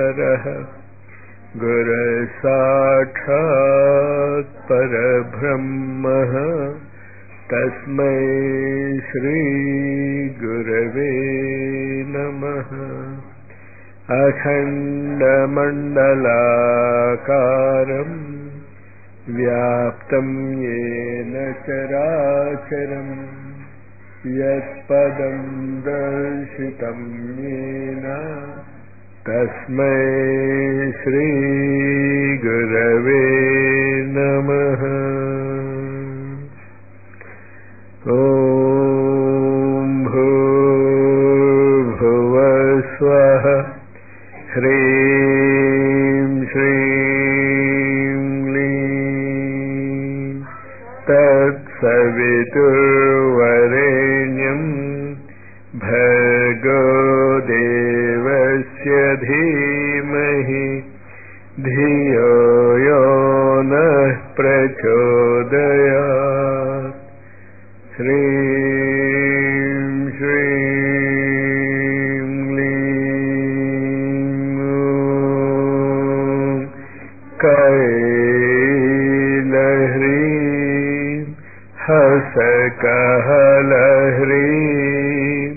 परः गुरसाक्षात् परब्रह्मः तस्मै श्रीगुरवे नमः अखण्डमण्डलाकारम् व्याप्तं येन चराचरम् यत्पदं दर्शितं येन तस्मै श्रीगुरवे नमः ॐ भूर्भुवस्वः ह्रीं श्रीं क्लीं तत्सवितुर्वरेण्यं भर्गो देवस्य धीमहि धियो यो नः प्रचोदयात् ह्रीं श्रीं क्लीं ॐ कैलह्रीं हसकहलह्रीं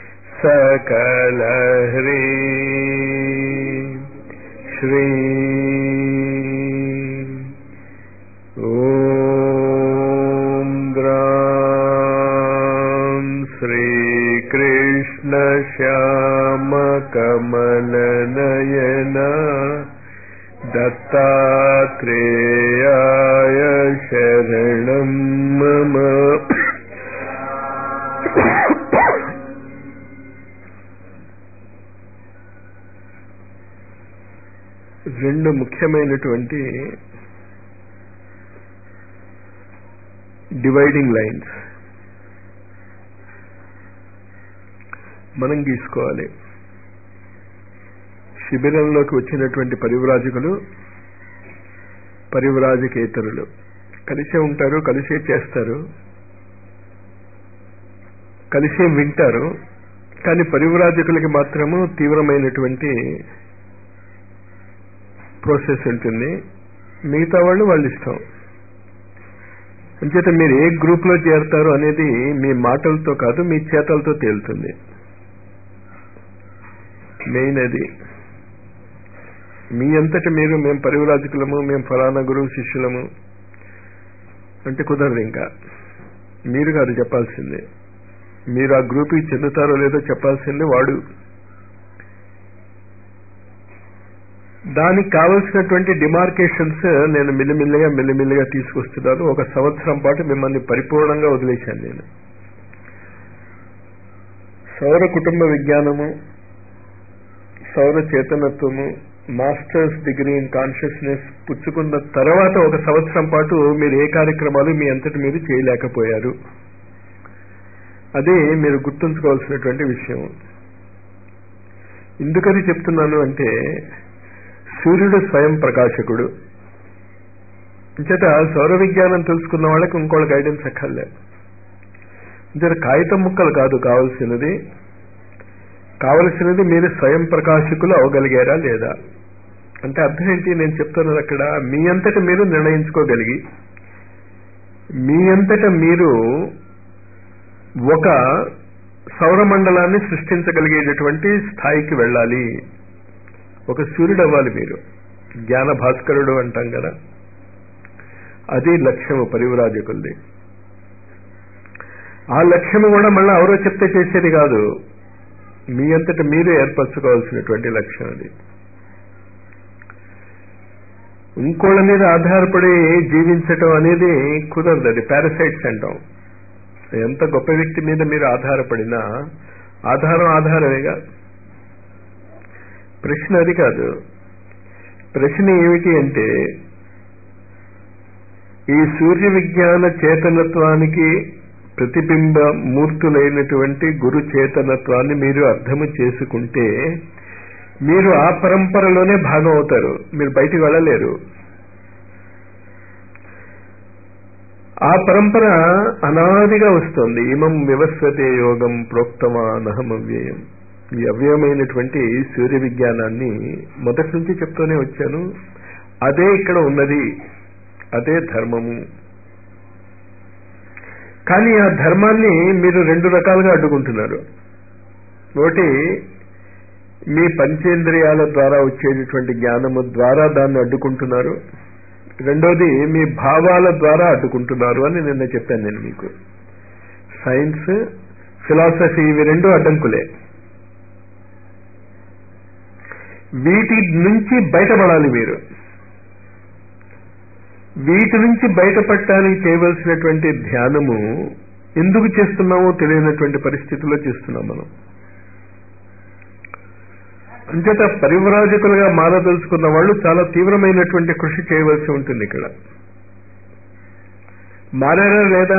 सकलह्रीं श्रीं ॐ ग्रां श्रीकृष्णश्यामकमलनयना दत्तात्रेयाय शरणं मम రెండు ముఖ్యమైనటువంటి డివైడింగ్ లైన్స్ మనం గీసుకోవాలి శిబిరంలోకి వచ్చినటువంటి పరివ్రాజకులు పరివ్రాజకేతరులు కలిసే ఉంటారు కలిసే చేస్తారు కలిసే వింటారు కానీ పరివ్రాజకులకి మాత్రము తీవ్రమైనటువంటి ప్రాసెస్ ఉంటుంది మిగతా వాళ్ళు వాళ్ళ ఇష్టం అంచేత మీరు ఏ గ్రూప్లో చేరతారు అనేది మీ మాటలతో కాదు మీ చేతలతో తేలుతుంది మెయిన్ అది మీ అంతట మీరు మేము పరివరాజకులము మేము ఫలానా గురువు శిష్యులము అంటే కుదరదు ఇంకా మీరు కాదు చెప్పాల్సిందే మీరు ఆ గ్రూప్కి చెందుతారో లేదో చెప్పాల్సిందే వాడు దానికి కావలసినటువంటి డిమార్కేషన్స్ నేను మెల్లిమెల్లిగా మెల్లిమెల్లిగా తీసుకొస్తున్నాను ఒక సంవత్సరం పాటు మిమ్మల్ని పరిపూర్ణంగా వదిలేశాను నేను సౌర కుటుంబ విజ్ఞానము సౌర చేతనత్వము మాస్టర్స్ డిగ్రీ ఇన్ కాన్షియస్నెస్ పుచ్చుకున్న తర్వాత ఒక సంవత్సరం పాటు మీరు ఏ కార్యక్రమాలు మీ అంతటి మీరు చేయలేకపోయారు అదే మీరు గుర్తుంచుకోవాల్సినటువంటి విషయం ఎందుకని చెప్తున్నాను అంటే సూర్యుడు స్వయం ప్రకాశకుడు అంచేత సౌర విజ్ఞానం తెలుసుకున్న వాళ్ళకి ఇంకోళ్ళ గైడెన్స్ అక్కర్లే అంచేత కాగితం ముక్కలు కాదు కావలసినది కావలసినది మీరు స్వయం ప్రకాశకులు అవగలిగారా లేదా అంటే అర్థం ఏంటి నేను చెప్తున్నది అక్కడ మీ అంతట మీరు నిర్ణయించుకోగలిగి మీ అంతట మీరు ఒక సౌరమండలాన్ని సృష్టించగలిగేటటువంటి స్థాయికి వెళ్ళాలి ఒక సూర్యుడు అవ్వాలి మీరు జ్ఞాన భాస్కరుడు అంటాం కదా అది లక్ష్యము పరివరాజకులది ఆ లక్ష్యము కూడా మళ్ళీ ఎవరో చెప్తే చేసేది కాదు మీ అంతట మీరే ఏర్పరచుకోవాల్సినటువంటి లక్ష్యం అది ఇంకోళ్ళ మీద ఆధారపడి జీవించటం అనేది కుదరదు అది పారసైట్స్ అంటాం ఎంత గొప్ప వ్యక్తి మీద మీరు ఆధారపడినా ఆధారం ఆధారమేగా ప్రశ్న అది కాదు ప్రశ్న ఏమిటి అంటే ఈ సూర్య విజ్ఞాన చేతనత్వానికి ప్రతిబింబ మూర్తులైనటువంటి గురు చేతనత్వాన్ని మీరు అర్థము చేసుకుంటే మీరు ఆ పరంపరలోనే భాగం అవుతారు మీరు బయటికి వెళ్ళలేరు ఆ పరంపర అనాదిగా వస్తుంది ఇమం వివస్వతే యోగం ప్రోక్తమా నహమవ్యయం ఈ అవ్యయమైనటువంటి సూర్య విజ్ఞానాన్ని మొదటి నుంచి చెప్తూనే వచ్చాను అదే ఇక్కడ ఉన్నది అదే ధర్మము కానీ ఆ ధర్మాన్ని మీరు రెండు రకాలుగా అడ్డుకుంటున్నారు ఒకటి మీ పంచేంద్రియాల ద్వారా వచ్చేటటువంటి జ్ఞానము ద్వారా దాన్ని అడ్డుకుంటున్నారు రెండోది మీ భావాల ద్వారా అడ్డుకుంటున్నారు అని నిన్న చెప్పాను నేను మీకు సైన్స్ ఫిలాసఫీ ఇవి రెండు అడ్డంకులే వీటి నుంచి బయటపడాలి మీరు వీటి నుంచి బయటపడటానికి చేయవలసినటువంటి ధ్యానము ఎందుకు చేస్తున్నామో తెలియనటువంటి పరిస్థితుల్లో చేస్తున్నాం మనం అంచేత పరివ్రాజకులుగా మారదలుచుకున్న వాళ్ళు చాలా తీవ్రమైనటువంటి కృషి చేయవలసి ఉంటుంది ఇక్కడ మారారా లేదా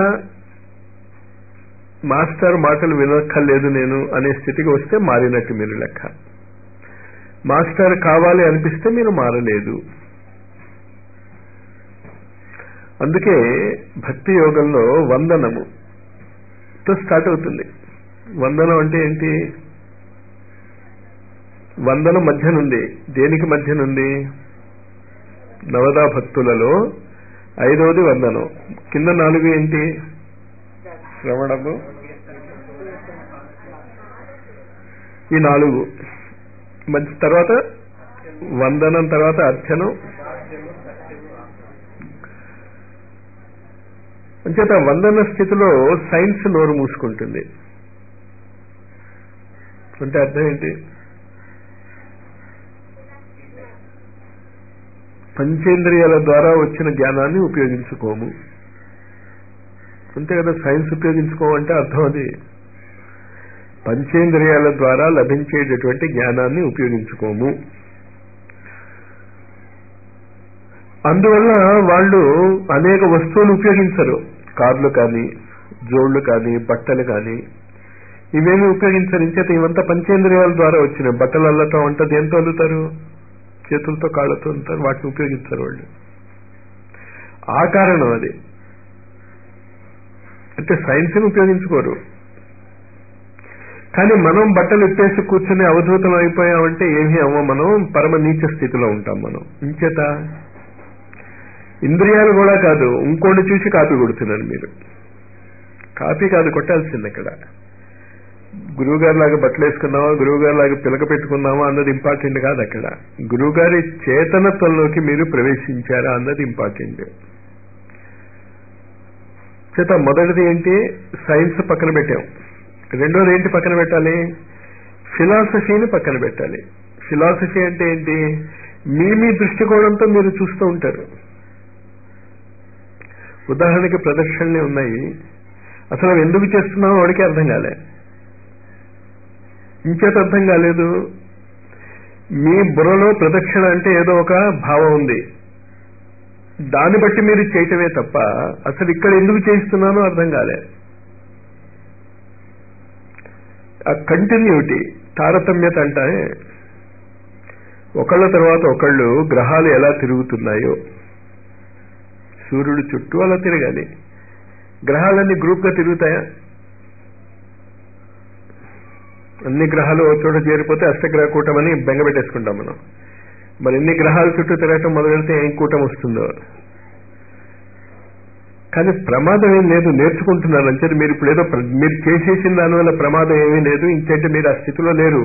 మాస్టర్ మాటలు వినక్కర్లేదు నేను అనే స్థితికి వస్తే మారినట్టు మీరు లెక్క మాస్టర్ కావాలి అనిపిస్తే మీరు మారలేదు అందుకే భక్తి యోగంలో వందనము తో స్టార్ట్ అవుతుంది వందనం అంటే ఏంటి వందనం మధ్యనుంది దేనికి మధ్యనుంది నవదా భక్తులలో ఐదవది వందనం కింద నాలుగు ఏంటి శ్రవణము ఈ నాలుగు మంచి తర్వాత వందనం తర్వాత అర్చనం అంచేత వందన స్థితిలో సైన్స్ నోరు మూసుకుంటుంది అంటే అర్థం ఏంటి పంచేంద్రియాల ద్వారా వచ్చిన జ్ఞానాన్ని ఉపయోగించుకోము అంతే కదా సైన్స్ ఉపయోగించుకోమంటే అర్థం అది పంచేంద్రియాల ద్వారా లభించేటటువంటి జ్ఞానాన్ని ఉపయోగించుకోము అందువల్ల వాళ్ళు అనేక వస్తువులు ఉపయోగించరు కార్లు కానీ జోళ్లు కానీ బట్టలు కానీ ఇవేమి ఉపయోగించరు ఇంచేత ఇవంతా పంచేంద్రియాల ద్వారా వచ్చిన బట్టలు అల్లటం అంతా దేంతో అల్లుతారు చేతులతో కాళ్ళతో ఉంటారు వాటిని ఉపయోగిస్తారు వాళ్ళు ఆ కారణం అది అంటే సైన్స్ని ఉపయోగించుకోరు కానీ మనం బట్టలు ఎత్తేసి కూర్చొని అవధూతం అయిపోయామంటే ఏమీ అవ్వ మనం పరమ నీచ స్థితిలో ఉంటాం మనం ఇంచేత ఇంద్రియాలు కూడా కాదు ఇంకోటి చూసి కాపీ కొడుతున్నారు మీరు కాపీ కాదు కొట్టాల్సింది ఇక్కడ గురువుగారి లాగా బట్టలు వేసుకున్నావా గురువుగారి లాగా పిలక పెట్టుకున్నావా అన్నది ఇంపార్టెంట్ కాదు అక్కడ గురువుగారి చేతనత్వంలోకి మీరు ప్రవేశించారా అన్నది ఇంపార్టెంట్ చేత మొదటిది ఏంటి సైన్స్ పక్కన పెట్టాం రెండోది ఏంటి పక్కన పెట్టాలి ఫిలాసఫీని పక్కన పెట్టాలి ఫిలాసఫీ అంటే ఏంటి మీ మీ దృష్టికోణంతో మీరు చూస్తూ ఉంటారు ఉదాహరణకి ప్రదర్శనలే ఉన్నాయి అసలు అవి ఎందుకు చేస్తున్నామో వాడికి అర్థం కాలే ఇంచేత అర్థం కాలేదు మీ బుర్రలో ప్రదక్షిణ అంటే ఏదో ఒక భావం ఉంది దాన్ని బట్టి మీరు చేయటమే తప్ప అసలు ఇక్కడ ఎందుకు చేయిస్తున్నానో అర్థం కాలే ఆ కంటిన్యూటీ తారతమ్యత అంటే ఒకళ్ళ తర్వాత ఒకళ్ళు గ్రహాలు ఎలా తిరుగుతున్నాయో సూర్యుడు చుట్టూ అలా తిరగాలి గ్రహాలన్నీ గ్రూప్గా తిరుగుతాయా అన్ని గ్రహాలు ఒక చోట చేరిపోతే అష్టగ్రహ కూటమని బెంగ పెట్టేసుకుంటాం మనం మరి ఎన్ని గ్రహాల చుట్టూ తిరగటం మొదలెడితే ఏం కూటం వస్తుందో కానీ ప్రమాదం ఏం లేదు నేర్చుకుంటున్నారు అంచేది మీరు ఇప్పుడు ఏదో మీరు చేసేసిన దానివల్ల ప్రమాదం ఏమీ లేదు ఇంకేంటే మీరు ఆ స్థితిలో లేరు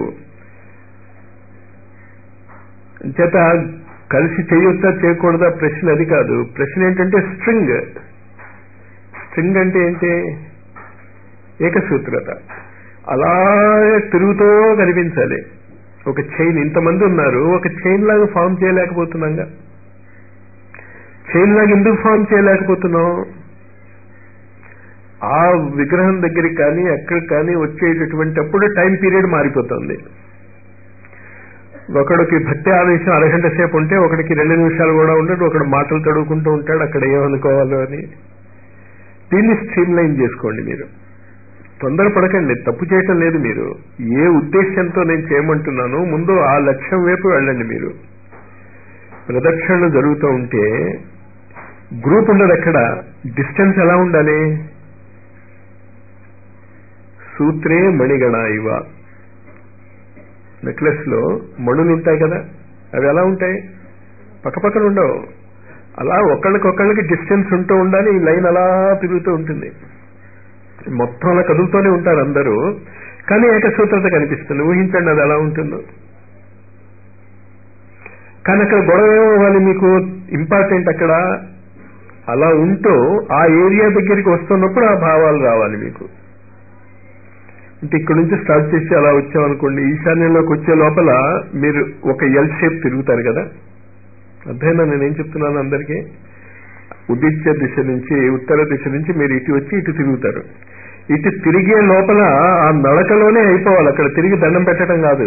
చేత కలిసి చేయొచ్చా చేయకూడదా ప్రశ్న అది కాదు ప్రశ్న ఏంటంటే స్ట్రింగ్ స్ట్రింగ్ అంటే ఏంటి ఏకసూత్రత అలాగే తిరుగుతూ కనిపించాలి ఒక చైన్ ఇంతమంది ఉన్నారు ఒక చైన్ లాగా ఫామ్ చేయలేకపోతున్నాగా చైన్ లాగా ఎందుకు ఫామ్ చేయలేకపోతున్నాం ఆ విగ్రహం దగ్గరికి కానీ ఎక్కడికి కానీ వచ్చేటటువంటి అప్పుడు టైం పీరియడ్ మారిపోతుంది ఒకడికి భక్తి ఆవేశం అరగంట సేపు ఉంటే ఒకడికి రెండు నిమిషాలు కూడా ఉండడు ఒకడు మాటలు తడుకుంటూ ఉంటాడు అక్కడ ఏమనుకోవాలో అని దీన్ని స్ట్రీమ్ లైన్ చేసుకోండి మీరు తొందరపడకండి తప్పు చేయటం లేదు మీరు ఏ ఉద్దేశంతో నేను చేయమంటున్నానో ముందు ఆ లక్ష్యం వైపు వెళ్ళండి మీరు ప్రదక్షిణలు జరుగుతూ ఉంటే గ్రూప్ ఉండదు ఎక్కడ డిస్టెన్స్ ఎలా ఉండాలి సూత్రే మణిగణ ఇవ నెక్లెస్ లో మణులు ఉంటాయి కదా అవి ఎలా ఉంటాయి పక్కపక్కన ఉండవు అలా ఒకళ్ళకొకళ్ళకి డిస్టెన్స్ ఉంటూ ఉండాలి ఈ లైన్ అలా తిరుగుతూ ఉంటుంది మొత్తం అలా కదులుతూనే ఉంటారు అందరూ కానీ ఏకసూత్రత కనిపిస్తుంది ఊహించండి అది ఎలా ఉంటుందో కానీ అక్కడ గొడవ ఏమవ్వాలి మీకు ఇంపార్టెంట్ అక్కడ అలా ఉంటూ ఆ ఏరియా దగ్గరికి వస్తున్నప్పుడు ఆ భావాలు రావాలి మీకు అంటే ఇక్కడ నుంచి స్టార్ట్ చేసి అలా వచ్చామనుకోండి ఈశాన్యంలోకి వచ్చే లోపల మీరు ఒక ఎల్ షేప్ తిరుగుతారు కదా అర్థమైనా నేనేం చెప్తున్నాను అందరికీ ఉదిత్య దిశ నుంచి ఉత్తర దిశ నుంచి మీరు ఇటు వచ్చి ఇటు తిరుగుతారు ఇటు తిరిగే లోపల ఆ నడకలోనే అయిపోవాలి అక్కడ తిరిగి దండం పెట్టడం కాదు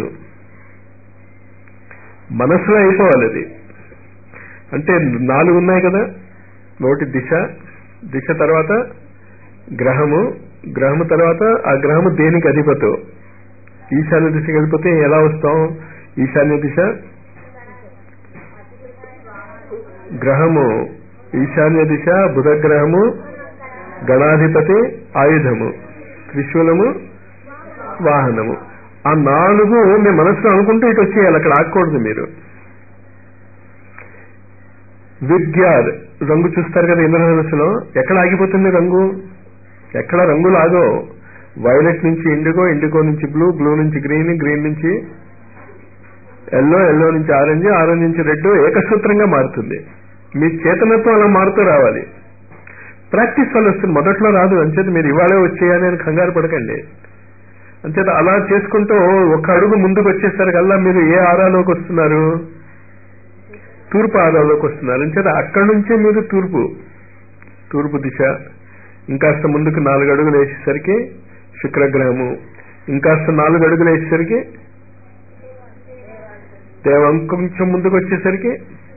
మనసులో అయిపోవాలి అది అంటే నాలుగు ఉన్నాయి కదా ఒకటి దిశ దిశ తర్వాత గ్రహము గ్రహము తర్వాత ఆ గ్రహము దేనికి అధిపతో ఈశాన్య దిశకి వెళ్ళిపోతే ఎలా వస్తాం ఈశాన్య దిశ గ్రహము ఈశాన్య దిశ బుధగ్రహము గణాధిపతి ఆయుధము త్రిశూలము వాహనము ఆ నాలుగు మీ మనసులో అనుకుంటూ ఇటు వచ్చేయాలి అక్కడ ఆగకూడదు మీరు విద్యార్ రంగు చూస్తారు కదా ఇంద్రధనుసులో ఎక్కడ ఆగిపోతుంది రంగు ఎక్కడ రంగులు ఆగో వైలెట్ నుంచి ఇండిగో ఇండిగో నుంచి బ్లూ బ్లూ నుంచి గ్రీన్ గ్రీన్ నుంచి ఎల్లో ఎల్లో నుంచి ఆరెంజ్ ఆరెంజ్ నుంచి రెడ్ ఏకసూత్రంగా మారుతుంది మీ చేతనత్వం అలా మారుతూ రావాలి ప్రాక్టీస్ వల్ల వస్తుంది మొదట్లో రాదు అంచేత మీరు ఇవాళే వచ్చేయాలి అని కంగారు పడకండి అంచేత అలా చేసుకుంటూ ఒక అడుగు ముందుకు వచ్చేసరికల్లా మీరు ఏ ఆరాలోకి వస్తున్నారు తూర్పు ఆరాలోకి వస్తున్నారు అంచేత అక్కడి నుంచే మీరు తూర్పు తూర్పు దిశ ఇంకాస్త ముందుకు నాలుగు అడుగులు వేసేసరికి శుక్రగ్రహము ఇంకాస్త నాలుగు అడుగులు వేసేసరికి దేవం కొంచెం ముందుకు వచ్చేసరికి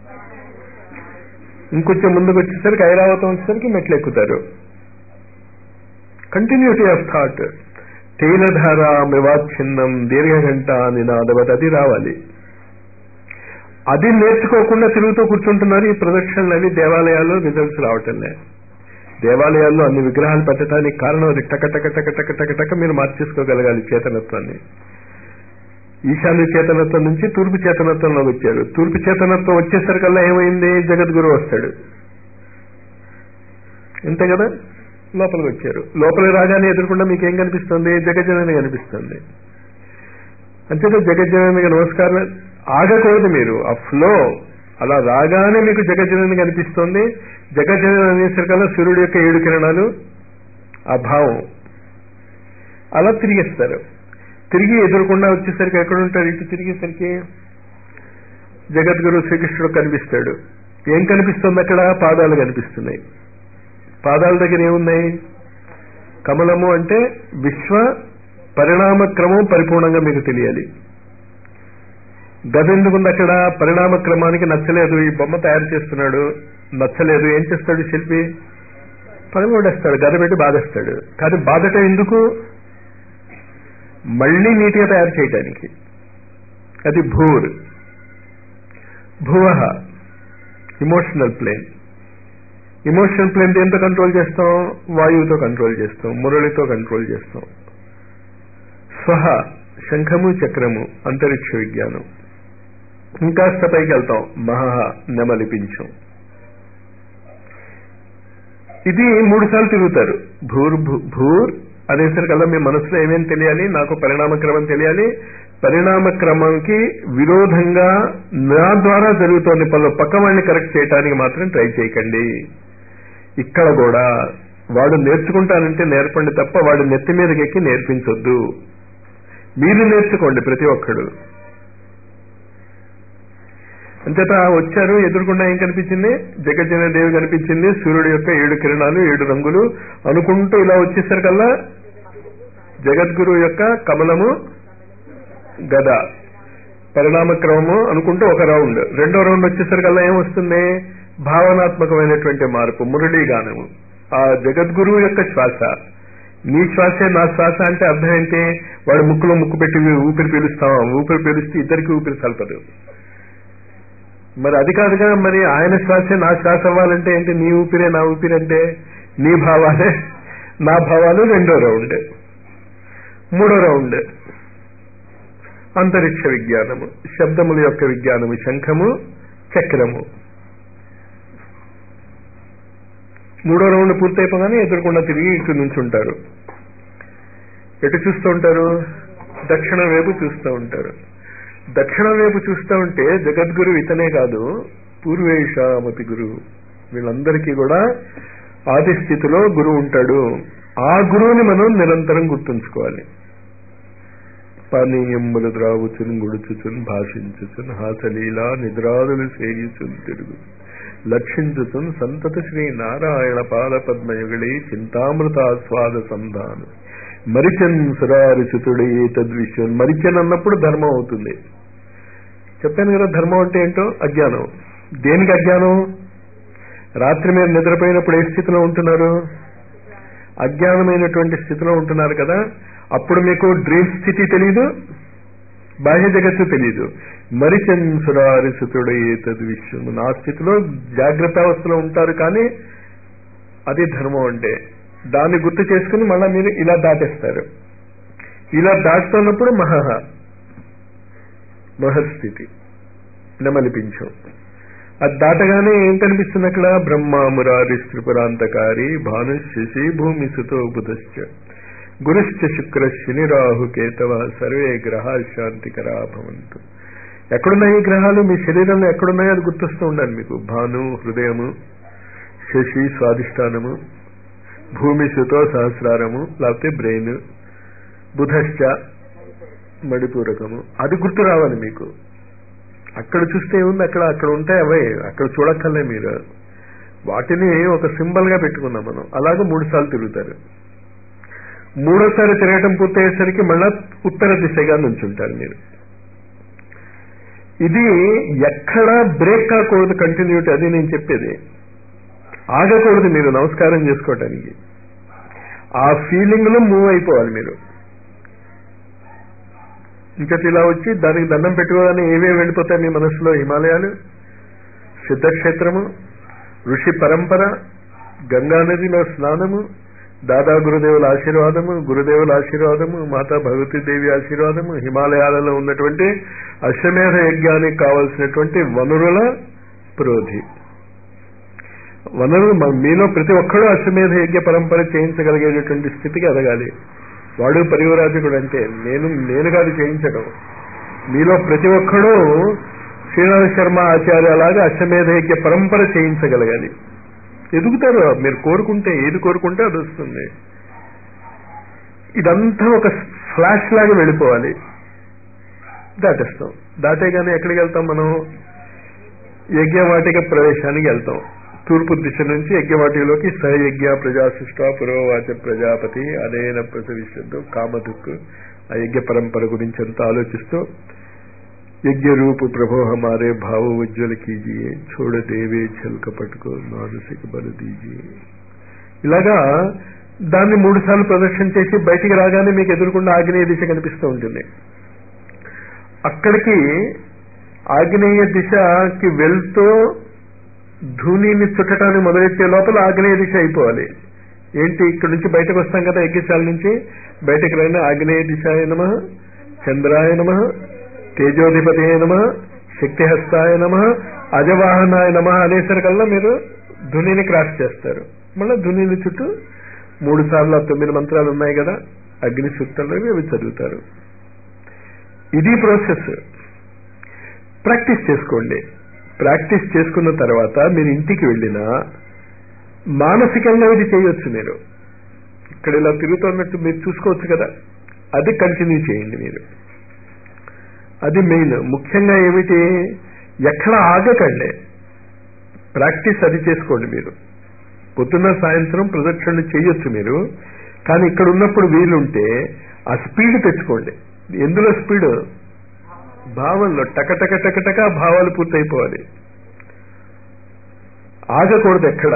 ఇంకొంచెం ముందుకు వచ్చేసరికి ఐరావతం వచ్చేసరికి మెట్లు ఎక్కుతారు కంటిన్యూటీ ఆఫ్ థాట్ తేలధార మివాచ్ఛిన్నం దీర్ఘఘంట నినాదవత్ అది రావాలి అది నేర్చుకోకుండా తిరుగుతూ కూర్చుంటున్నారు ఈ ప్రదక్షిణలు అవి దేవాలయాల్లో రిజల్ట్స్ రావటం లేదు దేవాలయాల్లో అన్ని విగ్రహాలు పెట్టడానికి కారణం అది టక టక టక టక టక టక మీరు మార్చేసుకోగలగాలి చేతనత్వాన్ని ఈశాన్య చేతనత్వం నుంచి తూర్పు చేతనత్వంలోకి వచ్చారు తూర్పు చేతనత్వం వచ్చేసరికల్లా ఏమైంది జగద్గురు వస్తాడు అంతే కదా లోపలికి వచ్చారు లోపలికి రాగానే ఎదురకుండా మీకు ఏం కనిపిస్తుంది జగజ్జనని కనిపిస్తుంది అంతేగా జగజ్జననికి నమస్కారం ఆగకూడదు మీరు ఆ ఫ్లో అలా రాగానే మీకు జగజ్జనని కనిపిస్తుంది జగజ్జనని అనేసరికల్లా సూర్యుడు యొక్క ఏడు కిరణాలు ఆ భావం అలా తిరిగేస్తారు తిరిగి ఎదురకుండా వచ్చేసరికి ఎక్కడ ఉంటారు ఇటు తిరిగేసరికి జగద్గురు శ్రీకృష్ణుడు కనిపిస్తాడు ఏం కనిపిస్తుంది అక్కడ పాదాలు కనిపిస్తున్నాయి పాదాల దగ్గర ఏమున్నాయి కమలము అంటే విశ్వ పరిణామ క్రమం పరిపూర్ణంగా మీకు తెలియాలి గది ఎందుకుంది అక్కడ పరిణామ క్రమానికి నచ్చలేదు ఈ బొమ్మ తయారు చేస్తున్నాడు నచ్చలేదు ఏం చేస్తాడు శిల్పి పనిగొడేస్తాడు గద పెట్టి బాధేస్తాడు కానీ బాధట ఎందుకు మళ్ళీ నీట్గా తయారు చేయటానికి అది భూర్ భువ ఇమోషనల్ ప్లేన్ ఇమోషనల్ ప్లేన్ దేంతో కంట్రోల్ చేస్తాం వాయువుతో కంట్రోల్ చేస్తాం మురళితో కంట్రోల్ చేస్తాం స్వహ శంఖము చక్రము అంతరిక్ష విజ్ఞానం ఇంకాస్త పైకి వెళ్తాం మహా నెమలిపించం ఇది మూడు సార్లు తిరుగుతారు భూర్ భూ- భూర్ అనేసరికల్లా మీ మనసులో ఏమేం తెలియాలి నాకు పరిణామ క్రమం తెలియాలి పరిణామ క్రమంకి విరోధంగా నా ద్వారా జరుగుతోంది పనులు పక్క వాడిని కరెక్ట్ చేయడానికి మాత్రం ట్రై చేయకండి ఇక్కడ కూడా వాడు నేర్చుకుంటానంటే నేర్పండి తప్ప వాడు నెత్తి మీదకి ఎక్కి నేర్పించొద్దు మీరు నేర్చుకోండి ప్రతి ఒక్కడు అంచేత వచ్చారు ఎదురుకుండా ఏం కనిపించింది జగజ్జన దేవి కనిపించింది సూర్యుడు యొక్క ఏడు కిరణాలు ఏడు రంగులు అనుకుంటూ ఇలా వచ్చేసరికల్లా జగద్గురు యొక్క కమలము గద పరిణామ క్రమము అనుకుంటూ ఒక రౌండ్ రెండో రౌండ్ వచ్చేసరికల్లా ఏమొస్తుంది భావనాత్మకమైనటువంటి మార్పు మురళీ గానము ఆ జగద్గురువు యొక్క శ్వాస నీ శ్వాసే నా శ్వాస అంటే అర్థం ఏంటి వాడు ముక్కులో ముక్కు పెట్టి ఊపిరి పీలుస్తాం ఊపిరి పీలిస్తే ఇద్దరికి ఊపిరి సల్పదు మరి అది కాదుగా మరి ఆయన శ్వాసే నా శ్వాస అవ్వాలంటే ఏంటి నీ ఊపిరే నా ఊపిరి అంటే నీ భావాలే నా భావాలు రెండో రౌండ్ మూడో రౌండ్ అంతరిక్ష విజ్ఞానము శబ్దముల యొక్క విజ్ఞానము శంఖము చక్రము మూడో రౌండ్ పూర్తయిపోగానే ఎదురుకుండా తిరిగి ఇటు నుంచి ఉంటారు ఎటు చూస్తూ ఉంటారు దక్షిణ వైపు చూస్తూ ఉంటారు దక్షిణ వైపు చూస్తూ ఉంటే జగద్గురు ఇతనే కాదు పూర్వేషామతి గురువు వీళ్ళందరికీ కూడా ఆది స్థితిలో గురువు ఉంటాడు ఆ గురువుని మనం నిరంతరం గుర్తుంచుకోవాలి పానీయములు ద్రావుచున్ గుడుచుచున్ భాషించుచున్ హాసలీలా నిద్రాదులు సేయుచున్ తిరుగు లక్షించుచున్ సంతత శ్రీ నారాయణ పాద పద్మయుగళి చింతామృతాస్వాద సంధానం మరిచన్ సురారిచుతుడే తద్విశ్వం మరిచన్ అన్నప్పుడు ధర్మం అవుతుంది చెప్పాను కదా ధర్మం అంటే ఏంటో అజ్ఞానం దేనికి అజ్ఞానం రాత్రి మీరు నిద్రపోయినప్పుడు ఏ స్థితిలో ఉంటున్నారు అజ్ఞానమైనటువంటి స్థితిలో ఉంటున్నారు కదా అప్పుడు మీకు డ్రీమ్ స్థితి తెలీదు బాహ్య జగత్తు తెలీదు మరిచన్ సురారిసుతుడే తద్విశ్వం నా స్థితిలో జాగ్రత్త అవస్థలో ఉంటారు కానీ అది ధర్మం అంటే దాన్ని గుర్తు చేసుకుని మళ్ళా మీరు ఇలా దాటేస్తారు ఇలా దాటుతున్నప్పుడు మహహ మహస్థితి నెమలిపించం అది దాటగానే ఏం కనిపిస్తుంది అక్కడ బ్రహ్మ మురారి త్రిపురాంతకారి భాను శశి భూమి సుతో బుధశ్చ గురుశ్చ శుక్ర శని రాహు కేతవ సర్వే గ్రహాలు శాంతికరా భవంతు ఎక్కడున్నాయి ఈ గ్రహాలు మీ శరీరంలో ఎక్కడున్నాయో అది గుర్తొస్తూ ఉండాలి మీకు భాను హృదయము శశి స్వాధిష్టానము భూమి సుతో సహస్రారము లేకపోతే బ్రెయిన్ బుధశ్చ మడిపూరకము అది గుర్తు రావాలి మీకు అక్కడ చూస్తే ఏముంది అక్కడ అక్కడ ఉంటాయి అవే అక్కడ చూడక్కర్లే మీరు వాటిని ఒక సింబల్ గా పెట్టుకున్నాం మనం అలాగే మూడు సార్లు తిరుగుతారు మూడోసారి తిరగటం పూర్తయ్యేసరికి మళ్ళా ఉత్తర దిశగా నుంచుంటారు మీరు ఇది ఎక్కడా బ్రేక్ కాకూడదు కంటిన్యూటీ అది నేను చెప్పేది ఆగకూడదు మీరు నమస్కారం చేసుకోవటానికి ఆ ఫీలింగ్ లో మూవ్ అయిపోవాలి మీరు ఇంకా ఇలా వచ్చి దానికి దండం పెట్టుకోగానే ఏవేవి వెళ్ళిపోతాయి మీ మనసులో హిమాలయాలు సిద్ధక్షేత్రము ఋషి పరంపర గంగా నదిలో స్నానము దాదా గురుదేవుల ఆశీర్వాదము గురుదేవుల ఆశీర్వాదము మాతా భగవతి దేవి ఆశీర్వాదము హిమాలయాలలో ఉన్నటువంటి అశ్వమేధ యజ్ఞానికి కావలసినటువంటి వనరుల ప్రోధి వనరులు మీలో ప్రతి ఒక్కరూ అశ్వమేధ యజ్ఞ పరంపర చేయించగలిగేటటువంటి స్థితికి ఎదగాలి వాడు పరివరాజకుడు అంటే నేను నేను కాదు చేయించడం మీలో ప్రతి ఒక్కడూ శ్రీనాథ శర్మ ఆచార్యలాగా అశ్వమేధ యజ్ఞ పరంపర చేయించగలగాలి ఎదుగుతారు మీరు కోరుకుంటే ఏది కోరుకుంటే అది వస్తుంది ఇదంతా ఒక ఫ్లాష్ లాగా వెళ్ళిపోవాలి దాటేస్తాం దాటేగానే ఎక్కడికి వెళ్తాం మనం యజ్ఞవాటిక ప్రవేశానికి వెళ్తాం తూర్పు దిశ నుంచి యజ్ఞవాటిలోకి సహయజ్ఞ ప్రజాశిష్ట పురోవాచ ప్రజాపతి అదేన ప్రసవిష్యంతో కామదుక్ ఆ యజ్ఞ పరంపర గురించి అంతా ఆలోచిస్తూ యజ్ఞ రూపు ప్రభో హమారే భావ ఉజ్వల కీజియే చూడ దేవే చెల్క పట్టుకో మానసిక బలు దీజియే ఇలాగా దాన్ని మూడు సార్లు ప్రదర్శన చేసి బయటికి రాగానే మీకు ఎదురుకుండా ఆగ్నేయ దిశ కనిపిస్తూ ఉంటుంది అక్కడికి ఆగ్నేయ దిశకి వెళ్తూ ధూనిని చుట్టడానికి మొదలెట్టే లోపల ఆగ్నేయ దిశ అయిపోవాలి ఏంటి ఇక్కడ నుంచి బయటకు వస్తాం కదా యజ్ఞశాల నుంచి బయటకు రైన ఆగ్నేయ దిశాయ నమ చంద్రాయ నమ తేజోధిపతి నమ శక్తిహస్తాయ నమ అజవాహనాయ నమ అనేసరికల్లా మీరు ధునిని క్రాస్ చేస్తారు మళ్ళీ ధునిని చుట్టూ మూడు సార్లు తొమ్మిది మంత్రాలు ఉన్నాయి కదా అగ్ని సూక్తంలో అవి చదువుతారు ఇది ప్రాసెస్ ప్రాక్టీస్ చేసుకోండి ప్రాక్టీస్ చేసుకున్న తర్వాత మీరు ఇంటికి వెళ్ళినా మానసికంగా ఇది చేయొచ్చు మీరు ఇక్కడ ఇలా తిరుగుతున్నట్టు మీరు చూసుకోవచ్చు కదా అది కంటిన్యూ చేయండి మీరు అది మెయిన్ ముఖ్యంగా ఏమిటి ఎక్కడ ఆగకండి ప్రాక్టీస్ అది చేసుకోండి మీరు పొద్దున్న సాయంత్రం ప్రదక్షిణలు చేయొచ్చు మీరు కానీ ఇక్కడ ఉన్నప్పుడు వీలుంటే ఆ స్పీడ్ తెచ్చుకోండి ఎందులో స్పీడ్ భావంలో టకటక టకటక భావాలు పూర్తయిపోవాలి ఆగకూడదు ఎక్కడ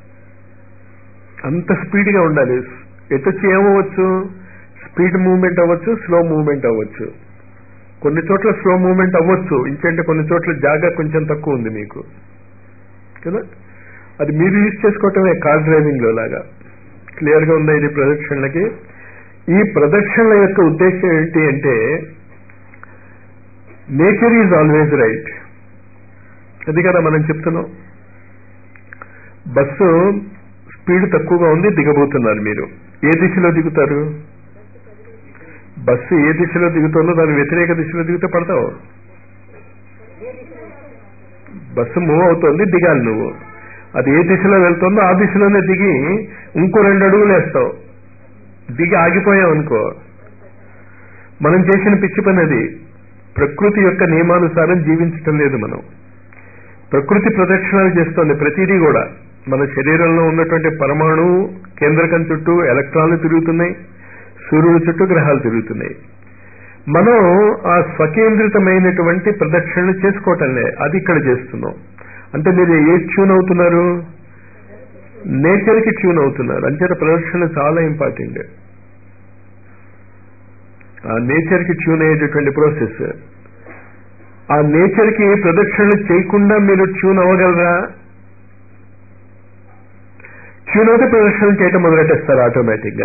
అంత స్పీడ్గా ఉండాలి ఎటొచ్చి ఏమవచ్చు స్పీడ్ మూవ్మెంట్ అవ్వచ్చు స్లో మూవ్మెంట్ అవ్వచ్చు కొన్ని చోట్ల స్లో మూవ్మెంట్ అవ్వచ్చు ఇంకంటే కొన్ని చోట్ల జాగా కొంచెం తక్కువ ఉంది మీకు కదా అది మీరు యూజ్ చేసుకోవటమే కార్ డ్రైవింగ్ లో లాగా క్లియర్ గా ఉందా ఇది ప్రదక్షిణలకి ఈ ప్రదక్షిణల యొక్క ఉద్దేశం ఏంటి అంటే నేచర్ ఈజ్ ఆల్వేజ్ రైట్ అది కదా మనం చెప్తున్నాం బస్సు స్పీడ్ తక్కువగా ఉంది దిగబోతున్నారు మీరు ఏ దిశలో దిగుతారు బస్సు ఏ దిశలో దిగుతుందో దాని వ్యతిరేక దిశలో దిగితే పడతావు బస్సు మూవ్ అవుతోంది దిగాలి నువ్వు అది ఏ దిశలో వెళ్తుందో ఆ దిశలోనే దిగి ఇంకో రెండు అడుగులు వేస్తావు దిగి ఆగిపోయావు అనుకో మనం చేసిన పిచ్చి పని అది ప్రకృతి యొక్క నియమానుసారం జీవించటం లేదు మనం ప్రకృతి ప్రదక్షిణాలు చేస్తోంది ప్రతిదీ కూడా మన శరీరంలో ఉన్నటువంటి పరమాణువు కేంద్రకం చుట్టూ ఎలక్ట్రాన్లు తిరుగుతున్నాయి సూర్యుడి చుట్టూ గ్రహాలు తిరుగుతున్నాయి మనం ఆ స్వకేంద్రితమైనటువంటి ప్రదక్షిణలు చేసుకోవటంలే అది ఇక్కడ చేస్తున్నాం అంటే మీరు ఏ ట్యూన్ అవుతున్నారు నేచర్కి ట్యూన్ అవుతున్నారు అంచేత ప్రదక్షిణలు చాలా ఇంపార్టెంట్ ఆ నేచర్కి ట్యూన్ అయ్యేటటువంటి ప్రాసెస్ ఆ నేచర్కి ప్రదక్షిణలు చేయకుండా మీరు ట్యూన్ అవ్వగలరా ట్యూన్ అయితే ప్రదక్షిణలు చేయటం మొదలెట్టేస్తారు ఆటోమేటిక్గా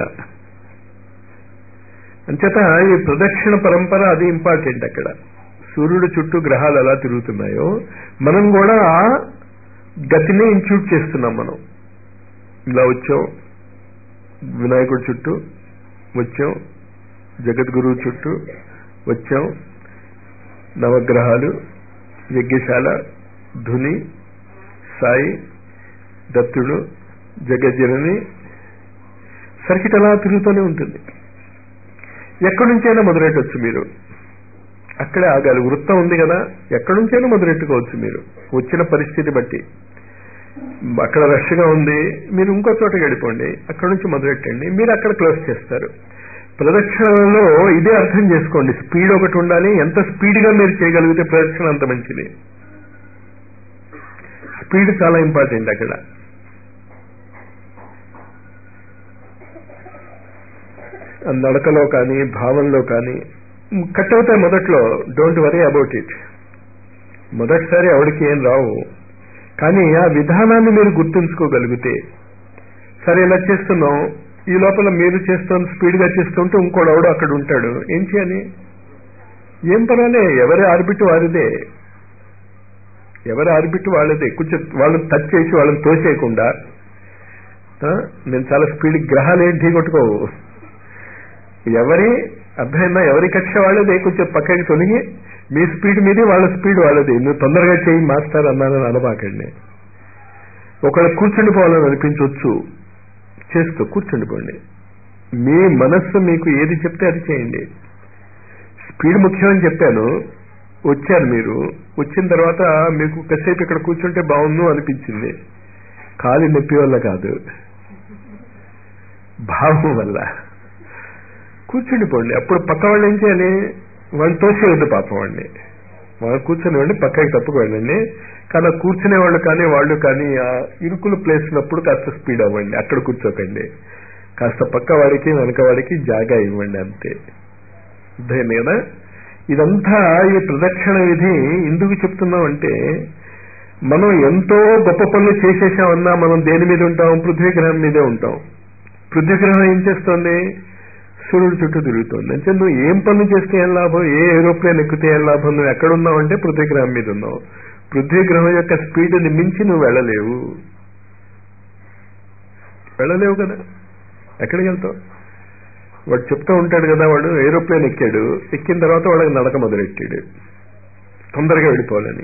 అంచేత ఈ ప్రదక్షిణ పరంపర అది ఇంపార్టెంట్ అక్కడ సూర్యుడు చుట్టూ గ్రహాలు ఎలా తిరుగుతున్నాయో మనం కూడా ఆ గతిని ఇన్స్టిట్యూట్ చేస్తున్నాం మనం ఇలా వచ్చాం వినాయకుడి చుట్టూ వచ్చాం జగద్గురువు చుట్టూ వచ్చాం నవగ్రహాలు యజ్ఞశాల ధుని సాయి దత్తుడు జగజ్జనని సర్కిట్ అలా తిరుగుతూనే ఉంటుంది ఎక్కడి నుంచైనా మొదలెట్టవచ్చు మీరు అక్కడే ఆగాలి వృత్తం ఉంది కదా ఎక్కడి నుంచైనా మొదలెట్టుకోవచ్చు మీరు వచ్చిన పరిస్థితి బట్టి అక్కడ రష్గా ఉంది మీరు ఇంకో చోట గడిపోండి అక్కడ నుంచి మొదలెట్టండి మీరు అక్కడ క్లోజ్ చేస్తారు ప్రదక్షిణలో ఇదే అర్థం చేసుకోండి స్పీడ్ ఒకటి ఉండాలి ఎంత స్పీడ్గా మీరు చేయగలిగితే ప్రదక్షిణ అంత మంచిది స్పీడ్ చాలా ఇంపార్టెంట్ అక్కడ నడకలో కానీ భావంలో కానీ కట్ అవుతాయి మొదట్లో డోంట్ వరీ అబౌట్ ఇట్ మొదటిసారి ఎవరికి ఏం రావు కానీ ఆ విధానాన్ని మీరు గుర్తుంచుకోగలిగితే సరే ఇలా చేస్తున్నాం ఈ లోపల మీరు చేస్తున్న స్పీడ్గా చేస్తుంటే ఇంకోడు ఎవడో అక్కడ ఉంటాడు ఏం చేయాలి ఏం పర్వాలే ఎవరి ఆర్బిట్ వారిదే ఎవరి ఆర్బిట్ వాళ్ళదే కొంచెం వాళ్ళని టచ్ చేసి వాళ్ళని తోసేయకుండా నేను చాలా స్పీడ్ గ్రహాలు ఏం ఢీకొట్టుకోవు ఎవరి అర్థమైందా ఎవరి కక్ష వాళ్ళదే కొంచెం పక్కకి తొలగి మీ స్పీడ్ మీది వాళ్ళ స్పీడ్ వాళ్ళది నువ్వు తొందరగా చేయి మాస్టర్ అన్నానని అనబాకండి ఒకళ్ళు కూర్చుండిపోవాలని అనిపించవచ్చు చేస్తూ కూర్చుండిపోండి మీ మనస్సు మీకు ఏది చెప్తే అది చేయండి స్పీడ్ ముఖ్యమని చెప్పాను వచ్చారు మీరు వచ్చిన తర్వాత మీకు కాసేపు ఇక్కడ కూర్చుంటే బాగుండు అనిపించింది కాలి నొప్పి వల్ల కాదు భావం వల్ల కూర్చుండిపోండి అప్పుడు పక్క వాళ్ళు ఏం చేయాలి వాళ్ళు తోసేయద్దు పాపం వాడిని వాళ్ళు కూర్చునేవాడిని పక్కకి తప్పుకు వెళ్ళండి కానీ కూర్చునే వాళ్ళు కానీ వాళ్ళు కానీ ఆ ఇరుకుల ప్లేస్నప్పుడు కాస్త స్పీడ్ అవ్వండి అక్కడ కూర్చోకండి కాస్త పక్క వాడికి వెనక వాడికి జాగా ఇవ్వండి అంతే అర్థమైంది కదా ఇదంతా ఈ ప్రదక్షిణ విధి ఎందుకు చెప్తున్నామంటే మనం ఎంతో గొప్ప పనులు చేసేసామన్నా మనం దేని మీద ఉంటాం పృథ్వీ గ్రహం మీదే ఉంటాం పృథ్వీ గ్రహం ఏం చేస్తోంది సూర్యుడు చుట్టూ తిరుగుతుంది అంటే నువ్వు ఏం పనులు చేస్తే ఏం లాభం ఏ ఏరోప్లేన్ ఎక్కితే ఏం లాభం నువ్వు ఎక్కడున్నావు అంటే పృథ్వీ గ్రహం మీద ఉన్నావు పృథ్వీ గ్రహం యొక్క స్పీడ్ని మించి నువ్వు వెళ్ళలేవు వెళ్ళలేవు కదా ఎక్కడికి వెళ్తావు వాడు చెప్తూ ఉంటాడు కదా వాడు ఏరోప్లేన్ ఎక్కాడు ఎక్కిన తర్వాత వాడికి నడక మొదలెట్టాడు తొందరగా వెళ్ళిపోవాలని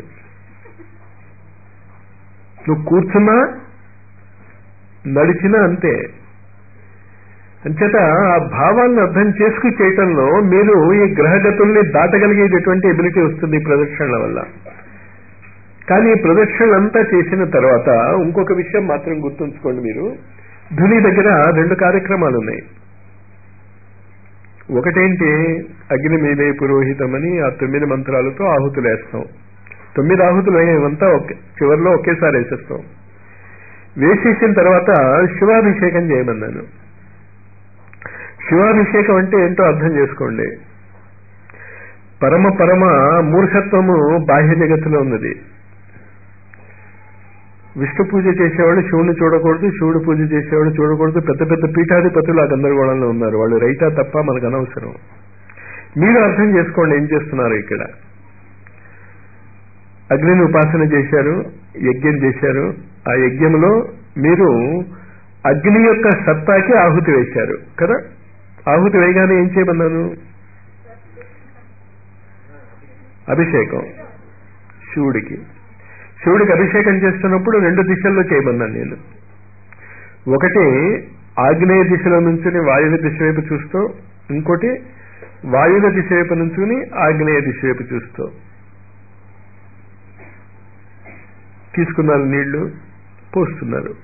నువ్వు కూర్చున్నా నడిచినా అంతే అంచేత ఆ భావాన్ని అర్థం చేసుకు చేయటంలో మీరు ఈ గ్రహగతుల్ని దాటగలిగేటటువంటి ఎబిలిటీ వస్తుంది ఈ ప్రదక్షిణల వల్ల కానీ ఈ ప్రదక్షిణలంతా చేసిన తర్వాత ఇంకొక విషయం మాత్రం గుర్తుంచుకోండి మీరు ధుని దగ్గర రెండు కార్యక్రమాలు ఉన్నాయి ఒకటేంటి అగ్ని మీదే పురోహితమని ఆ తొమ్మిది మంత్రాలతో ఆహుతులు వేస్తాం తొమ్మిది ఆహుతులు ఇవంతా ఒకే చివరిలో ఒకేసారి వేసేస్తాం వేసేసిన తర్వాత శివాభిషేకం చేయమన్నాను శివాభిషేకం అంటే ఏంటో అర్థం చేసుకోండి పరమ పరమ మూర్ఖత్వము బాహ్య జగత్తులో ఉన్నది విష్ణు పూజ చేసేవాళ్ళు శివుని చూడకూడదు శివుడు పూజ చేసేవాళ్ళు చూడకూడదు పెద్ద పెద్ద పీఠాధిపతులు ఆ గందరగోళంలో ఉన్నారు వాళ్ళు రైటా తప్ప మనకు అనవసరం మీరు అర్థం చేసుకోండి ఏం చేస్తున్నారు ఇక్కడ అగ్నిని ఉపాసన చేశారు యజ్ఞం చేశారు ఆ యజ్ఞంలో మీరు అగ్ని యొక్క సత్తాకి ఆహుతి వేశారు కదా ఆహుతి వేయగానే ఏం చేయమన్నాను అభిషేకం శివుడికి శివుడికి అభిషేకం చేస్తున్నప్పుడు రెండు దిశల్లో చేయమన్నాను నేను ఒకటి ఆగ్నేయ దిశలో నుంచుని వాయువ్య దిశ వైపు చూస్తూ ఇంకోటి వాయువ్య దిశ వైపు నుంచుని ఆగ్నేయ దిశ వైపు చూస్తూ తీసుకున్నారు నీళ్లు పోస్తున్నారు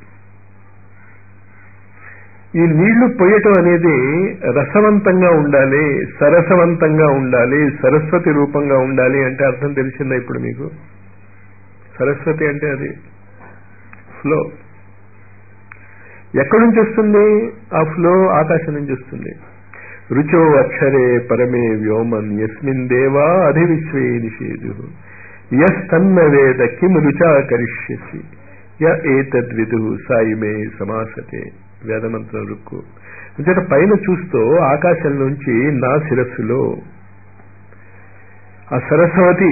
ఈ నీళ్లు పోయటం అనేది రసవంతంగా ఉండాలి సరసవంతంగా ఉండాలి సరస్వతి రూపంగా ఉండాలి అంటే అర్థం తెలిసిందా ఇప్పుడు మీకు సరస్వతి అంటే అది ఫ్లో ఎక్కడి నుంచి వస్తుంది ఆ ఫ్లో ఆకాశం నుంచి వస్తుంది రుచో అక్షరే పరమే వ్యోమన్ యస్మిన్ దేవా అధివిశ్వే నిషేధు యస్ తన్న వేద కిం రుచా కరిష్యసి య ఏతద్విదు సాయిమే సమాసతే వేదమంత్రం రుక్కు అంచేత పైన చూస్తూ ఆకాశం నుంచి నా శిరస్సులో ఆ సరస్వతి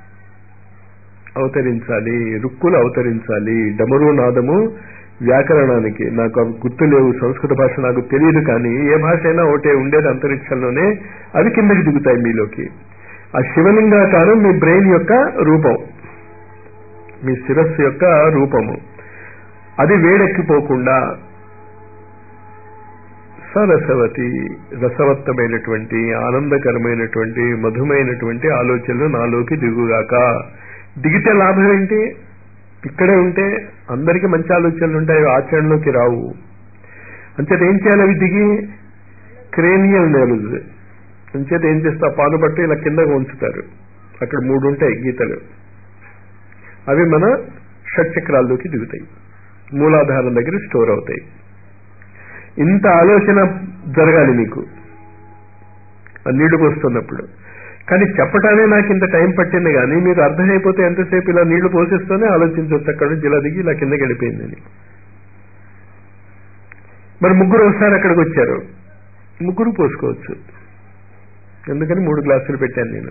అవతరించాలి రుక్కులు అవతరించాలి డమరు నాదము వ్యాకరణానికి నాకు అవి గుర్తు లేవు సంస్కృత భాష నాకు తెలియదు కానీ ఏ భాష అయినా ఒకటే ఉండేది అంతరిక్షంలోనే అవి కిందకి దిగుతాయి మీలోకి ఆ శివలింగాకారం మీ బ్రెయిన్ యొక్క రూపం మీ శిరస్సు యొక్క రూపము అది వేడెక్కిపోకుండా సరసవతి రసవత్తమైనటువంటి ఆనందకరమైనటువంటి మధుమైనటువంటి ఆలోచనలు నాలోకి దిగుగాక దిగితే లాభం ఏంటి ఇక్కడే ఉంటే అందరికీ మంచి ఆలోచనలు ఉంటాయి అవి ఆచరణలోకి రావు అంచేత ఏం చేయాలి అవి దిగి క్రేనియల్ నెర్వ్స్ అంచేత ఏం చేస్తా పాను పట్టు ఇలా కిందకు ఉంచుతారు అక్కడ మూడు ఉంటాయి గీతలు అవి మన షట్చక్రాల్లోకి దిగుతాయి మూలాధారం దగ్గర స్టోర్ అవుతాయి ఇంత ఆలోచన జరగాలి మీకు ఆ నీళ్లు పోస్తున్నప్పుడు కానీ చెప్పటానే నాకు ఇంత టైం పట్టింది కానీ మీకు అర్థమైపోతే ఎంతసేపు ఇలా నీళ్లు పోసేస్తూనే ఆలోచించవచ్చు అక్కడ నుంచి ఇలా దిగి ఇలా కిందకి వెళ్ళిపోయిందని మరి ముగ్గురు ఒకసారి అక్కడికి వచ్చారు ముగ్గురు పోసుకోవచ్చు ఎందుకని మూడు గ్లాసులు పెట్టాను నేను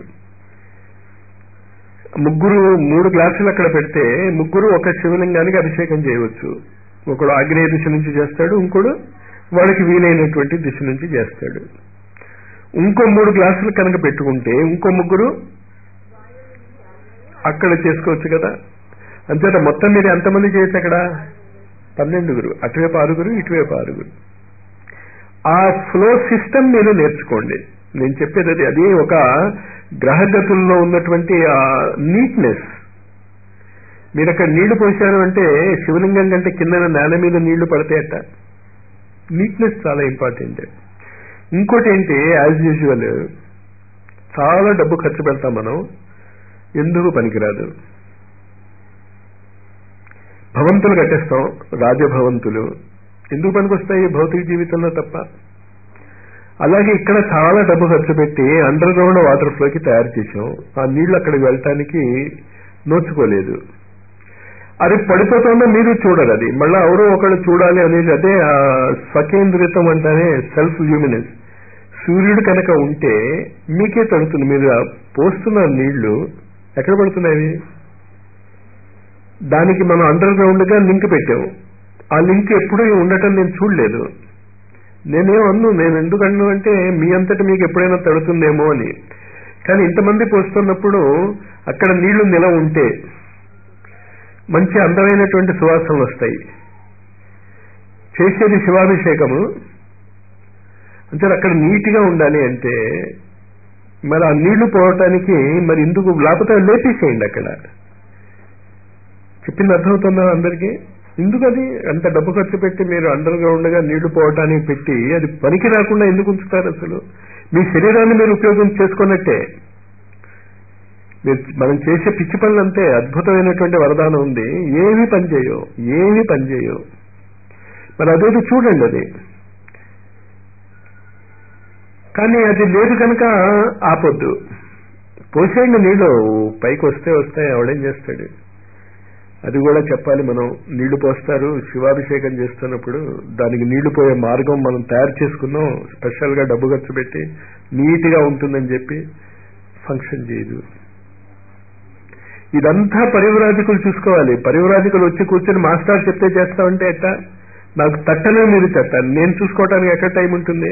ముగ్గురు మూడు గ్లాసులు అక్కడ పెడితే ముగ్గురు ఒక శివలింగానికి అభిషేకం చేయవచ్చు ఒకడు ఆగ్నేయ దిశ నుంచి చేస్తాడు ఇంకోడు వాడికి వీలైనటువంటి దిశ నుంచి చేస్తాడు ఇంకో మూడు గ్లాసులు కనుక పెట్టుకుంటే ఇంకో ముగ్గురు అక్కడ చేసుకోవచ్చు కదా అంతేత మొత్తం మీరు ఎంతమంది చేయొచ్చు అక్కడ పన్నెండుగురు అటువైపు ఆరుగురు ఇటువైపు ఆరుగురు ఆ ఫ్లో సిస్టమ్ మీరు నేర్చుకోండి నేను చెప్పేది అది అది ఒక గ్రహగతుల్లో ఉన్నటువంటి ఆ నీట్నెస్ మీరు అక్కడ నీళ్లు పోశారు అంటే శివలింగం కంటే కింద నేల మీద నీళ్లు పడతాయట నీట్నెస్ చాలా ఇంపార్టెంట్ ఇంకోటి ఏంటి యాజ్ యూజువల్ చాలా డబ్బు ఖర్చు పెడతాం మనం ఎందుకు పనికిరాదు భవంతులు కట్టేస్తాం రాజభవంతులు ఎందుకు పనికొస్తాయి భౌతిక జీవితంలో తప్ప అలాగే ఇక్కడ చాలా డబ్బు ఖర్చు పెట్టి అండర్ గ్రౌండ్ వాటర్ ఫ్లోకి తయారు చేసాం ఆ నీళ్లు అక్కడికి వెళ్ళటానికి నోచుకోలేదు అది పడిపోతుందో మీరు చూడరు అది మళ్ళీ ఎవరో ఒకళ్ళు చూడాలి అనేది అదే ఆ స్వకేంద్రితం అంటేనే సెల్ఫ్ ల్యూమినెస్ సూర్యుడు కనుక ఉంటే మీకే తడుతుంది మీరు పోస్తున్న నీళ్లు ఎక్కడ పడుతున్నాయి దానికి మనం అండర్ గ్రౌండ్ గా లింక్ పెట్టాము ఆ లింక్ ఎప్పుడూ ఉండటం నేను చూడలేదు నేనేమన్ను నేను ఎందుకన్ను అంటే మీ అంతటి మీకు ఎప్పుడైనా తడుతుందేమో అని కానీ ఇంతమంది పోస్తున్నప్పుడు అక్కడ నీళ్లు నిల ఉంటే మంచి అందమైనటువంటి సువాసనలు వస్తాయి చేసేది శివాభిషేకము అంటే అక్కడ నీట్గా ఉండాలి అంటే మరి ఆ నీళ్లు పోవటానికి మరి ఎందుకు లేకపోతే లేపేసేయండి అక్కడ చెప్పింది అర్థమవుతుందా అందరికీ ఎందుకు అది అంత డబ్బు ఖర్చు పెట్టి మీరు అండర్ గ్రౌండ్ గా నీళ్లు పోవటానికి పెట్టి అది పనికి రాకుండా ఎందుకు ఉంచుతారు అసలు మీ శరీరాన్ని మీరు ఉపయోగం చేసుకున్నట్టే మీరు మనం చేసే పిచ్చి పనులంతే అద్భుతమైనటువంటి వరదానం ఉంది ఏమీ పనిచేయవు ఏమీ పనిచేయవు మరి అదేదో చూడండి అది కానీ అది లేదు కనుక ఆపొద్దు పోసేయండి నీళ్ళు పైకి వస్తే వస్తాయి ఎవడేం చేస్తాడు అది కూడా చెప్పాలి మనం నీళ్లు పోస్తారు శివాభిషేకం చేస్తున్నప్పుడు దానికి నీళ్లు పోయే మార్గం మనం తయారు చేసుకున్నాం స్పెషల్ గా డబ్బు ఖర్చు పెట్టి నీట్ గా ఉంటుందని చెప్పి ఫంక్షన్ చేయదు ఇదంతా పరివరాజకులు చూసుకోవాలి పరివరాజకులు వచ్చి కూర్చొని మాస్టర్ చెప్తే చేస్తామంటే ఎట్టా నాకు తట్టనే మీరు చెప్తాను నేను చూసుకోవటానికి ఎక్కడ టైం ఉంటుంది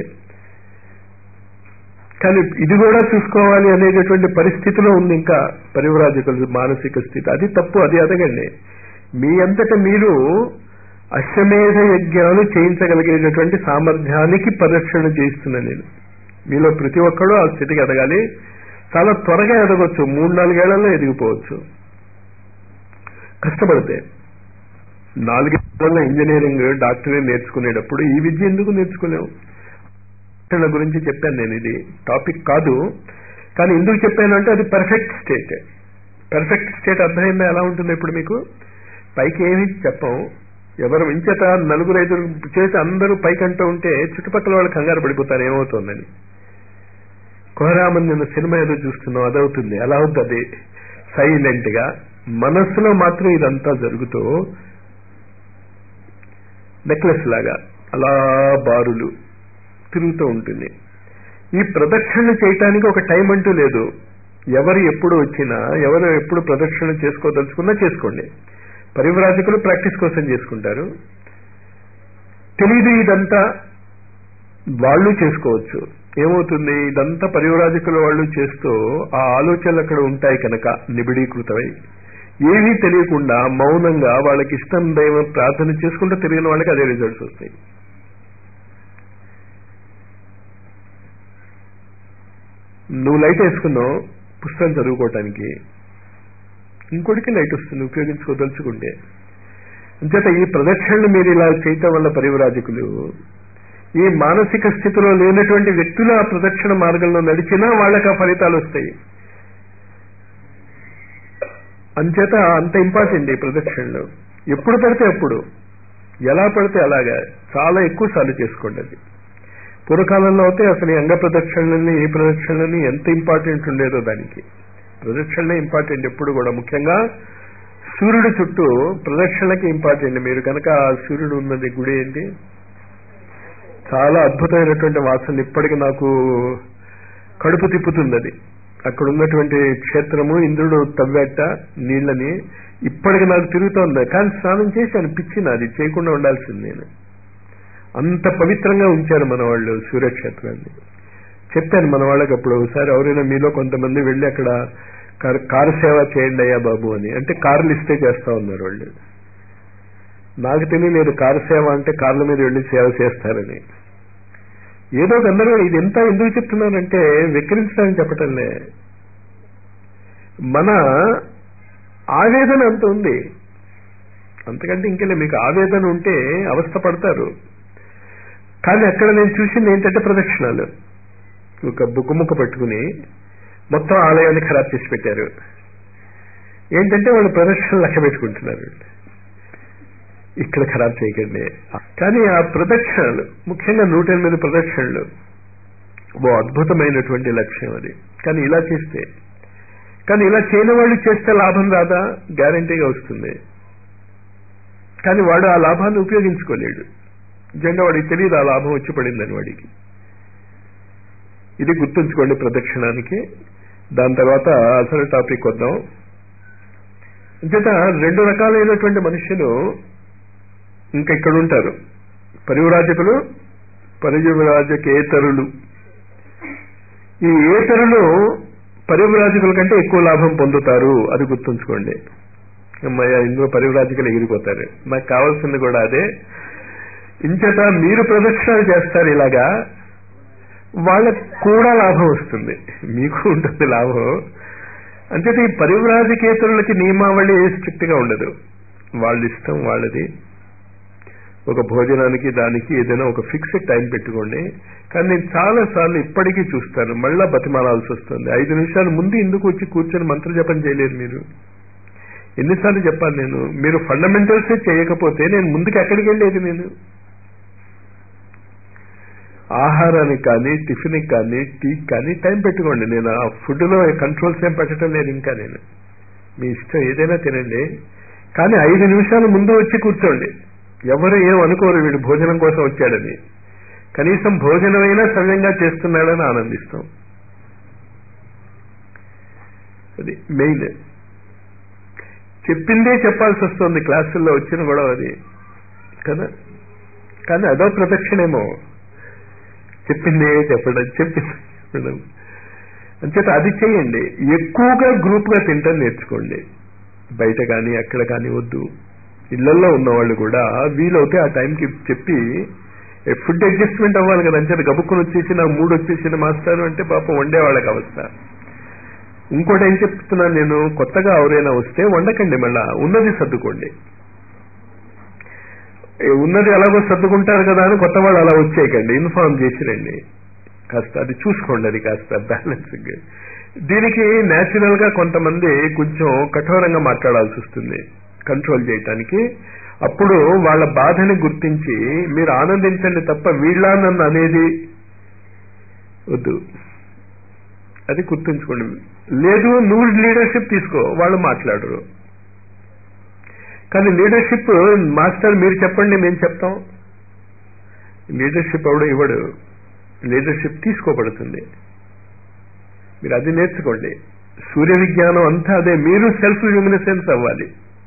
కానీ ఇది కూడా చూసుకోవాలి అనేటటువంటి పరిస్థితిలో ఉంది ఇంకా పరివరాజకులు మానసిక స్థితి అది తప్పు అది అదగండి మీ అంతట మీరు అశ్వమేధ యజ్ఞాలు చేయించగలిగేటటువంటి సామర్థ్యానికి పరిరక్షణ చేయిస్తున్నాను నేను మీలో ప్రతి ఒక్కరూ ఆ స్థితికి ఎదగాలి చాలా త్వరగా ఎదగొచ్చు మూడు నాలుగేళ్లలో ఎదిగిపోవచ్చు కష్టపడితే నాలుగేళ్లలో ఇంజనీరింగ్ డాక్టరేట్ నేర్చుకునేటప్పుడు ఈ విద్య ఎందుకు నేర్చుకోలేము రక్షణ గురించి చెప్పాను నేను ఇది టాపిక్ కాదు కానీ ఎందుకు చెప్పాను అంటే అది పర్ఫెక్ట్ స్టేట్ పర్ఫెక్ట్ స్టేట్ అర్థమైందా ఎలా ఉంటుంది ఇప్పుడు మీకు పైకి ఏమి చెప్పం ఎవరు ఇంచేత నలుగురు ఐదుగురు చేసి అందరూ పైకంటూ ఉంటే చుట్టుపక్కల వాళ్ళు కంగారు పడిపోతారు ఏమవుతోందని కోరామని నిన్న సినిమా ఏదో చూస్తున్నాం అదవుతుంది ఎలా అవుతుంది సైలెంట్ గా మనస్సులో మాత్రం ఇదంతా జరుగుతూ నెక్లెస్ లాగా అలా బారులు తిరుగుతూ ఉంటుంది ఈ ప్రదక్షిణ చేయటానికి ఒక టైం అంటూ లేదు ఎవరు ఎప్పుడు వచ్చినా ఎవరు ఎప్పుడు ప్రదక్షిణ చేసుకోదలుచుకున్నా చేసుకోండి పరివ్రాజకులు ప్రాక్టీస్ కోసం చేసుకుంటారు తెలీదు ఇదంతా వాళ్ళు చేసుకోవచ్చు ఏమవుతుంది ఇదంతా పరివరాజకుల వాళ్ళు చేస్తూ ఆ ఆలోచనలు అక్కడ ఉంటాయి కనుక నిబిడీకృతమై ఏమీ తెలియకుండా మౌనంగా వాళ్ళకి ఇష్టం దైవం ప్రార్థన చేసుకుంటూ తిరిగిన వాళ్ళకి అదే రిజల్ట్స్ వస్తాయి నువ్వు లైట్ వేసుకున్నావు పుస్తకం చదువుకోవటానికి ఇంకోటికి లైట్ వస్తుంది ఉపయోగించుకోదలుచుకుంటే అంచేత ఈ ప్రదక్షిణలు మీరు ఇలా చేయటం వల్ల పరివరాజకులు ఈ మానసిక స్థితిలో లేనటువంటి వ్యక్తులు ఆ ప్రదక్షిణ మార్గంలో నడిచినా వాళ్ళకి ఆ ఫలితాలు వస్తాయి అంచేత అంత ఇంపార్టెంట్ ఈ ప్రదక్షిణలు ఎప్పుడు పడితే అప్పుడు ఎలా పడితే అలాగా చాలా ఎక్కువ సార్లు చేసుకోండి అది పూర్వకాలంలో అయితే అసలు ఈ అంగ ప్రదక్షిణలని ఈ ప్రదక్షిణలని ఎంత ఇంపార్టెంట్ ఉండేదో దానికి ప్రదక్షిణలే ఇంపార్టెంట్ ఎప్పుడు కూడా ముఖ్యంగా సూర్యుడు చుట్టూ ప్రదక్షిణలకి ఇంపార్టెంట్ మీరు కనుక ఆ సూర్యుడు ఉన్నది గుడి ఏంటి చాలా అద్భుతమైనటువంటి వాసన ఇప్పటికి నాకు కడుపు తిప్పుతుంది అది అక్కడ ఉన్నటువంటి క్షేత్రము ఇంద్రుడు తవ్వేట నీళ్ళని ఇప్పటికి నాకు తిరుగుతోంది కానీ స్నానం చేశాను పిచ్చి నాది చేయకుండా ఉండాల్సింది నేను అంత పవిత్రంగా ఉంచారు మన వాళ్ళు సూర్యక్షేత్రాన్ని చెప్పాను మన వాళ్ళకి అప్పుడు ఒకసారి ఎవరైనా మీలో కొంతమంది వెళ్ళి అక్కడ కారు సేవ చేయండి అయ్యా బాబు అని అంటే కార్లు ఇస్తే చేస్తా ఉన్నారు వాళ్ళు నాకు తెలియలేదు కారు సేవ అంటే కార్ల మీద వెళ్ళి సేవ చేస్తారని ఏదో గందరగో ఇది ఎంత ఎందుకు చెప్తున్నానంటే వెక్కిరించడానికి చెప్పటంలే మన ఆవేదన అంత ఉంది అంతకంటే ఇంకెలే మీకు ఆవేదన ఉంటే అవస్థ పడతారు కానీ అక్కడ నేను చూసింది ఏంటంటే ప్రదక్షిణాలు ఒక బుక్కుముక్క పట్టుకుని మొత్తం ఆలయాన్ని ఖరాబ్ చేసి పెట్టారు ఏంటంటే వాళ్ళు ప్రదక్షిణ లెక్క పెట్టుకుంటున్నారు ఇక్కడ ఖరాబ్ చేయకండి కానీ ఆ ప్రదక్షిణలు ముఖ్యంగా నూట ఎనిమిది ప్రదక్షిణలు ఓ అద్భుతమైనటువంటి లక్ష్యం అది కానీ ఇలా చేస్తే కానీ ఇలా చేయని వాళ్ళు చేస్తే లాభం రాదా గ్యారంటీగా వస్తుంది కానీ వాడు ఆ లాభాన్ని ఉపయోగించుకోలేడు నిజంగా వాడికి తెలియదు ఆ లాభం వచ్చి పడిందని వాడికి ఇది గుర్తుంచుకోండి ప్రదక్షిణానికి దాని తర్వాత అసలు టాపిక్ వద్దాం అంచేత రెండు రకాలైనటువంటి మనుషులు ఇంకా ఇక్కడ ఉంటారు పరివరాజకులు పరివరాజకేతరులు ఈ ఏతరులు పరివరాజకుల కంటే ఎక్కువ లాభం పొందుతారు అది గుర్తుంచుకోండి అమ్మయ్య ఇందులో పరివరాజకులు ఎగిరిపోతారు నాకు కావాల్సింది కూడా అదే ఇంచేత మీరు ప్రదక్షిణాలు చేస్తారు ఇలాగా వాళ్ళకు కూడా లాభం వస్తుంది మీకు ఉంటుంది లాభం అంచేత ఈ పరివ్రాజకేతరులకి నియమావళి స్ట్రిక్ట్ గా ఉండదు వాళ్ళ ఇష్టం వాళ్ళది ఒక భోజనానికి దానికి ఏదైనా ఒక ఫిక్స్డ్ టైం పెట్టుకోండి కానీ నేను చాలా సార్లు ఇప్పటికీ చూస్తాను మళ్ళా బతిమాలాల్సి వస్తుంది ఐదు నిమిషాల ముందు ఎందుకు వచ్చి కూర్చొని మంత్ర జపం చేయలేరు మీరు ఎన్నిసార్లు చెప్పాను నేను మీరు ఫండమెంటల్సే చేయకపోతే నేను ముందుకు ఎక్కడికి వెళ్ళేది నేను ఆహారానికి కానీ టిఫిన్కి కానీ టీకి కానీ టైం పెట్టుకోండి నేను ఆ ఫుడ్లో కంట్రోల్స్ ఏం పెట్టడం లేదు ఇంకా నేను మీ ఇష్టం ఏదైనా తినండి కానీ ఐదు నిమిషాల ముందు వచ్చి కూర్చోండి ఎవరు ఏం అనుకోరు వీడు భోజనం కోసం వచ్చాడని కనీసం భోజనమైనా సవ్యంగా చేస్తున్నాడని ఆనందిస్తాం అది మెయిన్ చెప్పిందే చెప్పాల్సి వస్తుంది క్లాసుల్లో వచ్చిన గొడవ అది కదా కానీ అదో ప్రదక్షిణేమో చెప్పిందే చెప్పడం చెప్పింది చెప్పడం అంచేత అది చేయండి ఎక్కువగా గ్రూప్గా తింటాం నేర్చుకోండి బయట కానీ అక్కడ కానీ వద్దు ఇళ్లలో ఉన్నవాళ్ళు కూడా వీలవుతే ఆ టైంకి చెప్పి ఫుడ్ అడ్జస్ట్మెంట్ అవ్వాలి కదా అంచేత గబుక్కుని వచ్చేసి నాకు మూడు వచ్చేసిన మాస్టారు అంటే పాపం వండేవాళ్ళకి అవస్థ ఇంకోటి ఏం చెప్తున్నాను నేను కొత్తగా ఎవరైనా వస్తే వండకండి మళ్ళా ఉన్నది సర్దుకోండి ఉన్నది ఎలాగో సర్దుకుంటారు కదా అని కొత్త వాళ్ళు అలా వచ్చేయకండి ఇన్ఫార్మ్ చేసిరండి కాస్త అది చూసుకోండి అది కాస్త బ్యాలెన్సింగ్ దీనికి న్యాచురల్ గా కొంతమంది కొంచెం కఠోరంగా మాట్లాడాల్సి వస్తుంది కంట్రోల్ చేయటానికి అప్పుడు వాళ్ళ బాధని గుర్తించి మీరు ఆనందించండి తప్ప వీళ్ళ నన్ను అనేది వద్దు అది గుర్తుంచుకోండి లేదు నువ్వు లీడర్షిప్ తీసుకో వాళ్ళు మాట్లాడరు కానీ లీడర్షిప్ మాస్టర్ మీరు చెప్పండి మేము చెప్తాం లీడర్షిప్ ఎవడు ఇవ్వడు లీడర్షిప్ తీసుకోబడుతుంది మీరు అది నేర్చుకోండి సూర్య విజ్ఞానం అంతా అదే మీరు సెల్ఫ్ ల్యూమినెసెన్స్ అవ్వాలి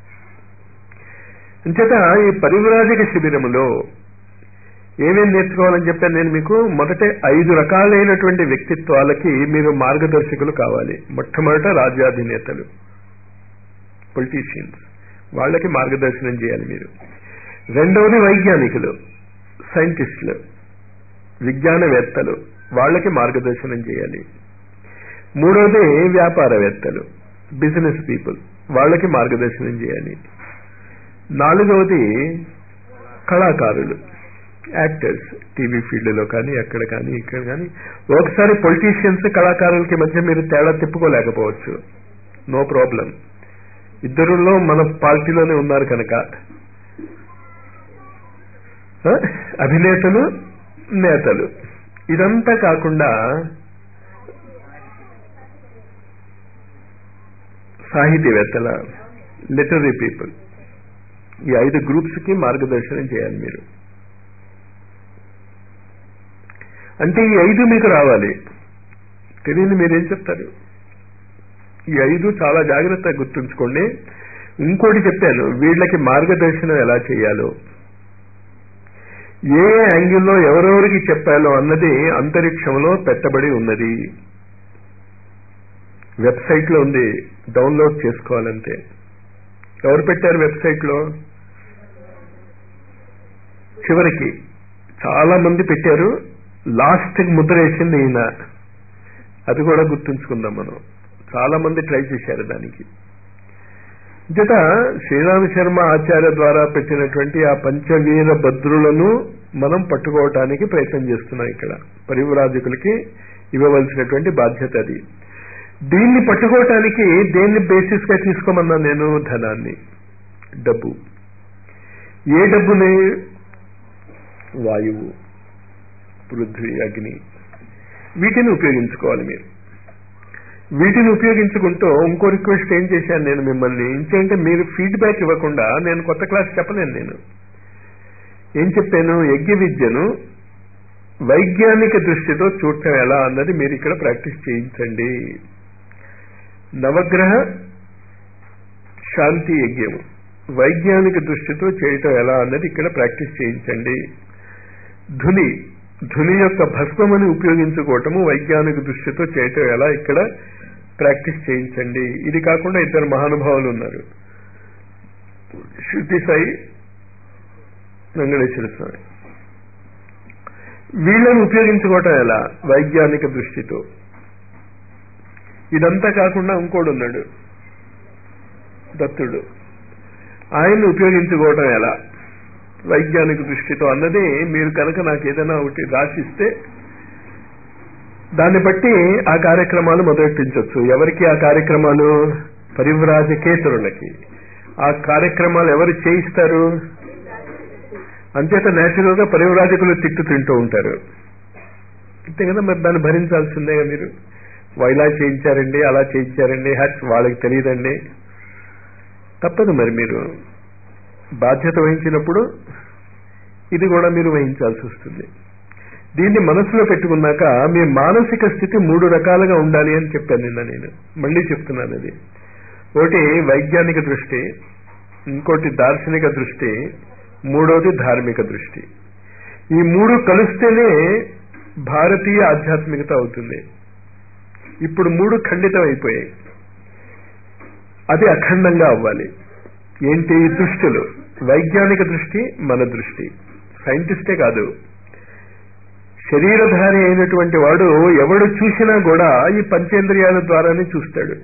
అంచేత ఈ పరివ్రాజక శిబిరములో ఏమేం నేర్చుకోవాలని చెప్పాను నేను మీకు మొదట ఐదు రకాలైనటువంటి వ్యక్తిత్వాలకి మీరు మార్గదర్శకులు కావాలి మొట్టమొదట రాజ్యాధినేతలు పొలిటీషియన్స్ వాళ్ళకి మార్గదర్శనం చేయాలి మీరు రెండవది వైజ్ఞానికులు సైంటిస్టులు విజ్ఞానవేత్తలు వాళ్ళకి మార్గదర్శనం చేయాలి మూడవది వ్యాపారవేత్తలు బిజినెస్ పీపుల్ వాళ్ళకి మార్గదర్శనం చేయాలి నాలుగవది కళాకారులు యాక్టర్స్ టీవీ ఫీల్డ్లో కానీ అక్కడ కానీ ఇక్కడ కానీ ఒకసారి పొలిటీషియన్స్ కళాకారులకి మధ్య మీరు తేడా తిప్పుకోలేకపోవచ్చు నో ప్రాబ్లం ఇద్దరులో మన పార్టీలోనే ఉన్నారు కనుక అభినేతలు నేతలు ఇదంతా కాకుండా సాహితీవేత్తల లిటరీ పీపుల్ ఈ ఐదు గ్రూప్స్ కి మార్గదర్శనం చేయాలి మీరు అంటే ఈ ఐదు మీకు రావాలి తెలియని మీరేం చెప్తారు ఈ ఐదు చాలా జాగ్రత్తగా గుర్తుంచుకోండి ఇంకోటి చెప్పాను వీళ్ళకి మార్గదర్శనం ఎలా చేయాలో ఏ యాంగిల్లో ఎవరెవరికి చెప్పాలో అన్నది అంతరిక్షంలో పెట్టబడి ఉన్నది వెబ్సైట్ లో ఉంది డౌన్లోడ్ చేసుకోవాలంటే ఎవరు పెట్టారు వెబ్సైట్ లో చివరికి చాలా మంది పెట్టారు లాస్ట్ ముద్ర వేసింది ఈయన అది కూడా గుర్తుంచుకుందాం మనం చాలా మంది ట్రై చేశారు దానికి జత శ్రీరామ శర్మ ఆచార్య ద్వారా పెట్టినటువంటి ఆ పంచవీర భద్రులను మనం పట్టుకోవటానికి ప్రయత్నం చేస్తున్నాం ఇక్కడ పరివరాజకులకి ఇవ్వవలసినటువంటి బాధ్యత అది దీన్ని పట్టుకోవటానికి దేన్ని బేసిస్ గా తీసుకోమన్నా నేను ధనాన్ని డబ్బు ఏ డబ్బుని వాయువు పృథ్వీ అగ్ని వీటిని ఉపయోగించుకోవాలి మీరు వీటిని ఉపయోగించుకుంటూ ఇంకో రిక్వెస్ట్ ఏం చేశాను నేను మిమ్మల్ని ఇంకేంటే మీరు ఫీడ్బ్యాక్ ఇవ్వకుండా నేను కొత్త క్లాస్ చెప్పలేను నేను ఏం చెప్పాను యజ్ఞ విద్యను వైజ్ఞానిక దృష్టితో చూడటం ఎలా అన్నది మీరు ఇక్కడ ప్రాక్టీస్ చేయించండి నవగ్రహ శాంతి యజ్ఞము వైజ్ఞానిక దృష్టితో చేయటం ఎలా అన్నది ఇక్కడ ప్రాక్టీస్ చేయించండి ధుని ధుని యొక్క భస్మముని ఉపయోగించుకోవటము వైజ్ఞానిక దృష్టితో చేయటం ఎలా ఇక్కడ ప్రాక్టీస్ చేయించండి ఇది కాకుండా ఇద్దరు మహానుభావులు ఉన్నారు శృతి సాయి వెంకటేశ్వర స్వామి వీళ్ళని ఉపయోగించుకోవటం ఎలా వైజ్ఞానిక దృష్టితో ఇదంతా కాకుండా ఇంకోడు ఉన్నాడు దత్తుడు ఆయన్ని ఉపయోగించుకోవటం ఎలా వైజ్ఞానిక దృష్టితో అన్నది మీరు కనుక నాకు ఏదైనా ఒకటి రాసిస్తే దాన్ని బట్టి ఆ కార్యక్రమాలు మొదలెట్టించవచ్చు ఎవరికి ఆ కార్యక్రమాలు పరివ్రాజకేతరులకి ఆ కార్యక్రమాలు ఎవరు చేయిస్తారు అంచేత నేచురల్ గా పరివ్రాజకులు తిట్టు తింటూ ఉంటారు అంతే కదా మరి దాన్ని భరించాల్సిందే మీరు ఇలా చేయించారండి అలా చేయించారండి హ్యాట్స్ వాళ్ళకి తెలియదండి తప్పదు మరి మీరు బాధ్యత వహించినప్పుడు ఇది కూడా మీరు వహించాల్సి వస్తుంది దీన్ని మనసులో పెట్టుకున్నాక మీ మానసిక స్థితి మూడు రకాలుగా ఉండాలి అని చెప్పాను నిన్న నేను మళ్ళీ చెప్తున్నాను అది ఒకటి వైజ్ఞానిక దృష్టి ఇంకోటి దార్శనిక దృష్టి మూడోది ధార్మిక దృష్టి ఈ మూడు కలిస్తేనే భారతీయ ఆధ్యాత్మికత అవుతుంది ఇప్పుడు మూడు ఖండితం అయిపోయాయి అది అఖండంగా అవ్వాలి ఏంటి దృష్టిలు వైజ్ఞానిక దృష్టి మన దృష్టి సైంటిస్టే కాదు శరీరధారి అయినటువంటి వాడు ఎవడు చూసినా కూడా ఈ పంచేంద్రియాల ద్వారానే చూస్తాడు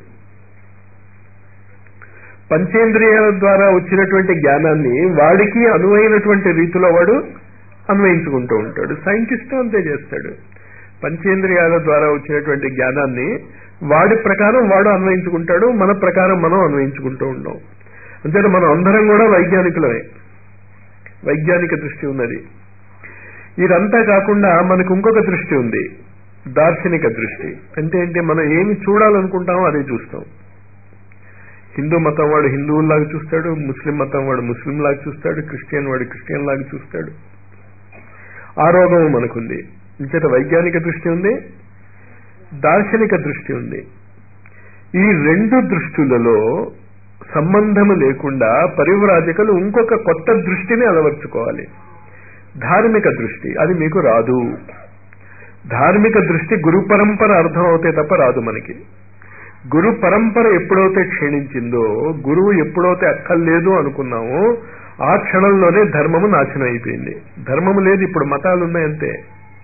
పంచేంద్రియాల ద్వారా వచ్చినటువంటి జ్ఞానాన్ని వాడికి అనువైనటువంటి రీతిలో వాడు అన్వయించుకుంటూ ఉంటాడు సైంటిస్ట్ అంతే చేస్తాడు పంచేంద్రియాల ద్వారా వచ్చినటువంటి జ్ఞానాన్ని వాడి ప్రకారం వాడు అన్వయించుకుంటాడు మన ప్రకారం మనం అన్వయించుకుంటూ ఉంటాం అంతే మనం అందరం కూడా వైజ్ఞానికులమే వైజ్ఞానిక దృష్టి ఉన్నది ఇదంతా కాకుండా మనకు ఇంకొక దృష్టి ఉంది దార్శనిక దృష్టి అంటే ఏంటి మనం ఏమి చూడాలనుకుంటామో అదే చూస్తాం హిందూ మతం వాడు హిందువుల్లాగా చూస్తాడు ముస్లిం మతం వాడు ముస్లిం లాగా చూస్తాడు క్రిస్టియన్ వాడు క్రిస్టియన్ లాగా చూస్తాడు ఆ రోగం మనకుంది ఇంచేత వైజ్ఞానిక దృష్టి ఉంది దార్శనిక దృష్టి ఉంది ఈ రెండు దృష్టులలో సంబంధము లేకుండా పరివ్రాజకులు ఇంకొక కొత్త దృష్టిని అలవర్చుకోవాలి ధార్మిక దృష్టి అది మీకు రాదు ధార్మిక దృష్టి గురు పరంపర అర్థం అవుతే తప్ప రాదు మనకి గురు పరంపర ఎప్పుడైతే క్షీణించిందో గురువు ఎప్పుడైతే అక్కర్లేదు అనుకున్నామో ఆ క్షణంలోనే ధర్మము నాశనం అయిపోయింది ధర్మము లేదు ఇప్పుడు మతాలు ఉన్నాయంతే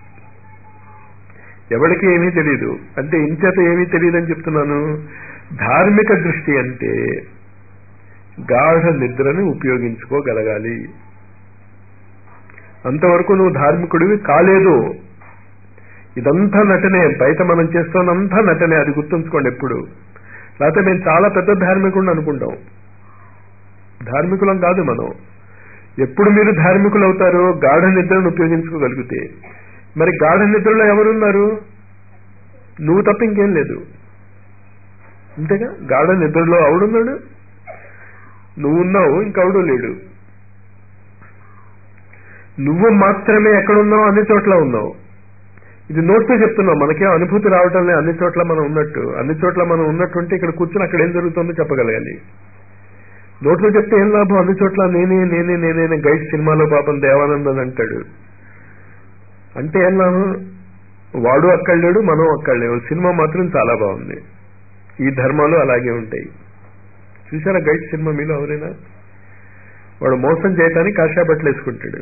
ఎవరికి ఏమీ తెలియదు అంటే ఇంచేత ఏమీ తెలియదని చెప్తున్నాను ధార్మిక దృష్టి అంటే గాఢ నిద్రని ఉపయోగించుకోగలగాలి అంతవరకు నువ్వు ధార్మికుడివి కాలేదు ఇదంతా నటనే బయట మనం చేస్తున్నంతా నటనే అది గుర్తుంచుకోండి ఎప్పుడు లేకపోతే మేము చాలా పెద్ద ధార్మికుడిని అనుకుంటాం ధార్మికులం కాదు మనం ఎప్పుడు మీరు ధార్మికులు అవుతారో గాఢ నిద్రను ఉపయోగించుకోగలిగితే మరి గాఢ నిద్రలో ఎవరున్నారు నువ్వు తప్ప ఇంకేం లేదు అంతేగా గాఢ నిద్రలో అవుడున్నాడు నువ్వున్నావు ఇంకెవడూ లేడు నువ్వు మాత్రమే ఎక్కడున్నావు అన్ని చోట్ల ఉన్నావు ఇది నోట్తో చెప్తున్నావు మనకేం అనుభూతి రావటం లేదు అన్ని చోట్ల మనం ఉన్నట్టు అన్ని చోట్ల మనం ఉన్నట్టుంటే ఇక్కడ కూర్చుని అక్కడ ఏం జరుగుతుందో చెప్పగలగాలి నోట్లో చెప్తే ఏం లాభం అన్ని చోట్ల నేనే నేనే నేనే గైడ్ సినిమాలో పాపం దేవానందన్ అంటాడు అంటే ఏం లాభం వాడు అక్కడలేడు మనం అక్కడలేవు సినిమా మాత్రం చాలా బాగుంది ఈ ధర్మాలు అలాగే ఉంటాయి చూసారా గైడ్ సినిమా మీలో ఎవరైనా వాడు మోసం చేయటానికి కాషా బట్టలు వేసుకుంటాడు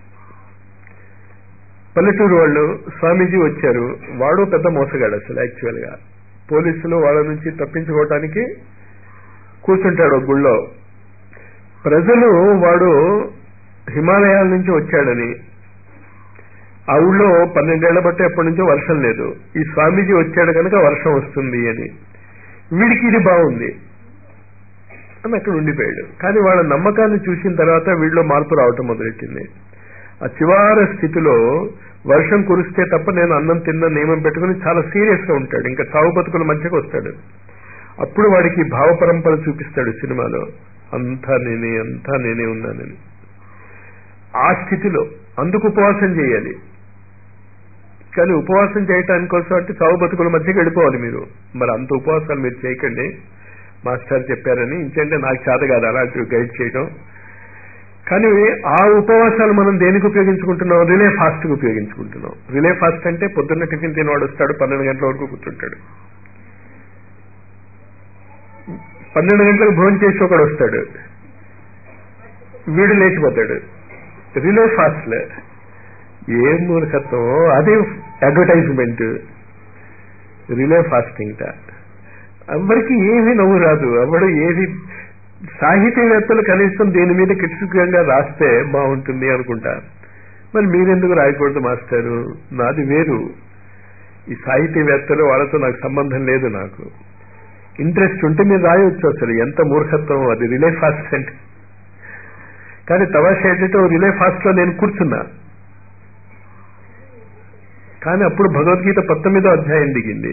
పల్లెటూరు వాళ్ళు స్వామీజీ వచ్చారు వాడు పెద్ద మోసగాడు అసలు యాక్చువల్ గా పోలీసులు వాళ్ళ నుంచి తప్పించుకోవటానికి కూర్చుంటాడు ఒక గుళ్ళో ప్రజలు వాడు హిమాలయాల నుంచి వచ్చాడని ఆ ఊళ్ళో పన్నెండేళ్ల బట్టి ఎప్పటి నుంచో వర్షం లేదు ఈ స్వామీజీ వచ్చాడు కనుక వర్షం వస్తుంది అని వీడికి ఇది బాగుంది అని అక్కడ ఉండిపోయాడు కానీ వాళ్ళ నమ్మకాన్ని చూసిన తర్వాత వీళ్ళలో మార్పు రావటం మొదలెట్టింది ఆ చివరి స్థితిలో వర్షం కురిస్తే తప్ప నేను అన్నం తిన్న నియమం పెట్టుకుని చాలా సీరియస్ గా ఉంటాడు ఇంకా చావు బతుకుల మధ్యకు వస్తాడు అప్పుడు వాడికి భావ పరంపర చూపిస్తాడు సినిమాలో అంతా నేనే అంతా నేనే ఉన్నానని ఆ స్థితిలో అందుకు ఉపవాసం చేయాలి కానీ ఉపవాసం చేయటానికి కోసం అంటే చావు బతుకుల మధ్యకి వెళ్ళిపోవాలి మీరు మరి అంత ఉపవాసాలు మీరు చేయకండి మాస్టర్ చెప్పారని ఇంకంటే నాకు చేత కాదు అలాంటివి గైడ్ చేయడం కానీ ఆ ఉపవాసాలు మనం దేనికి ఉపయోగించుకుంటున్నాం రిలే ఫాస్ట్ కి ఉపయోగించుకుంటున్నాం రిలే ఫాస్ట్ అంటే పొద్దున్న టిఫిన్ తినవాడు వస్తాడు పన్నెండు గంటల వరకు కూర్చుంటాడు పన్నెండు గంటలకు భోజనం చేసి ఒకడు వస్తాడు వీడు లేచిపోతాడు రిలే ఫాస్ట్లే ఏం మూర్ఖత్వం అది అడ్వర్టైజ్మెంట్ రిలే ఫాస్టింగ్ ఎవరికి ఏమీ నవ్వు రాదు ఎవడు ఏది సాహితీవేత్తలు కనీసం దీని మీద క్రిటికల్గా రాస్తే బాగుంటుంది అనుకుంటా మరి మీరెందుకు రాయకూడదు మాస్టారు నాది వేరు ఈ సాహితీవేత్తలు వాళ్ళతో నాకు సంబంధం లేదు నాకు ఇంట్రెస్ట్ ఉంటే మీరు రాయొచ్చు అసలు ఎంత మూర్ఖత్వం అది రిలే ఫాస్ట్ అంటే కానీ తమాషా ఏంటంటే రిలే ఫాస్ట్ లో నేను కూర్చున్నా కానీ అప్పుడు భగవద్గీత పంతొమ్మిదో అధ్యాయం దిగింది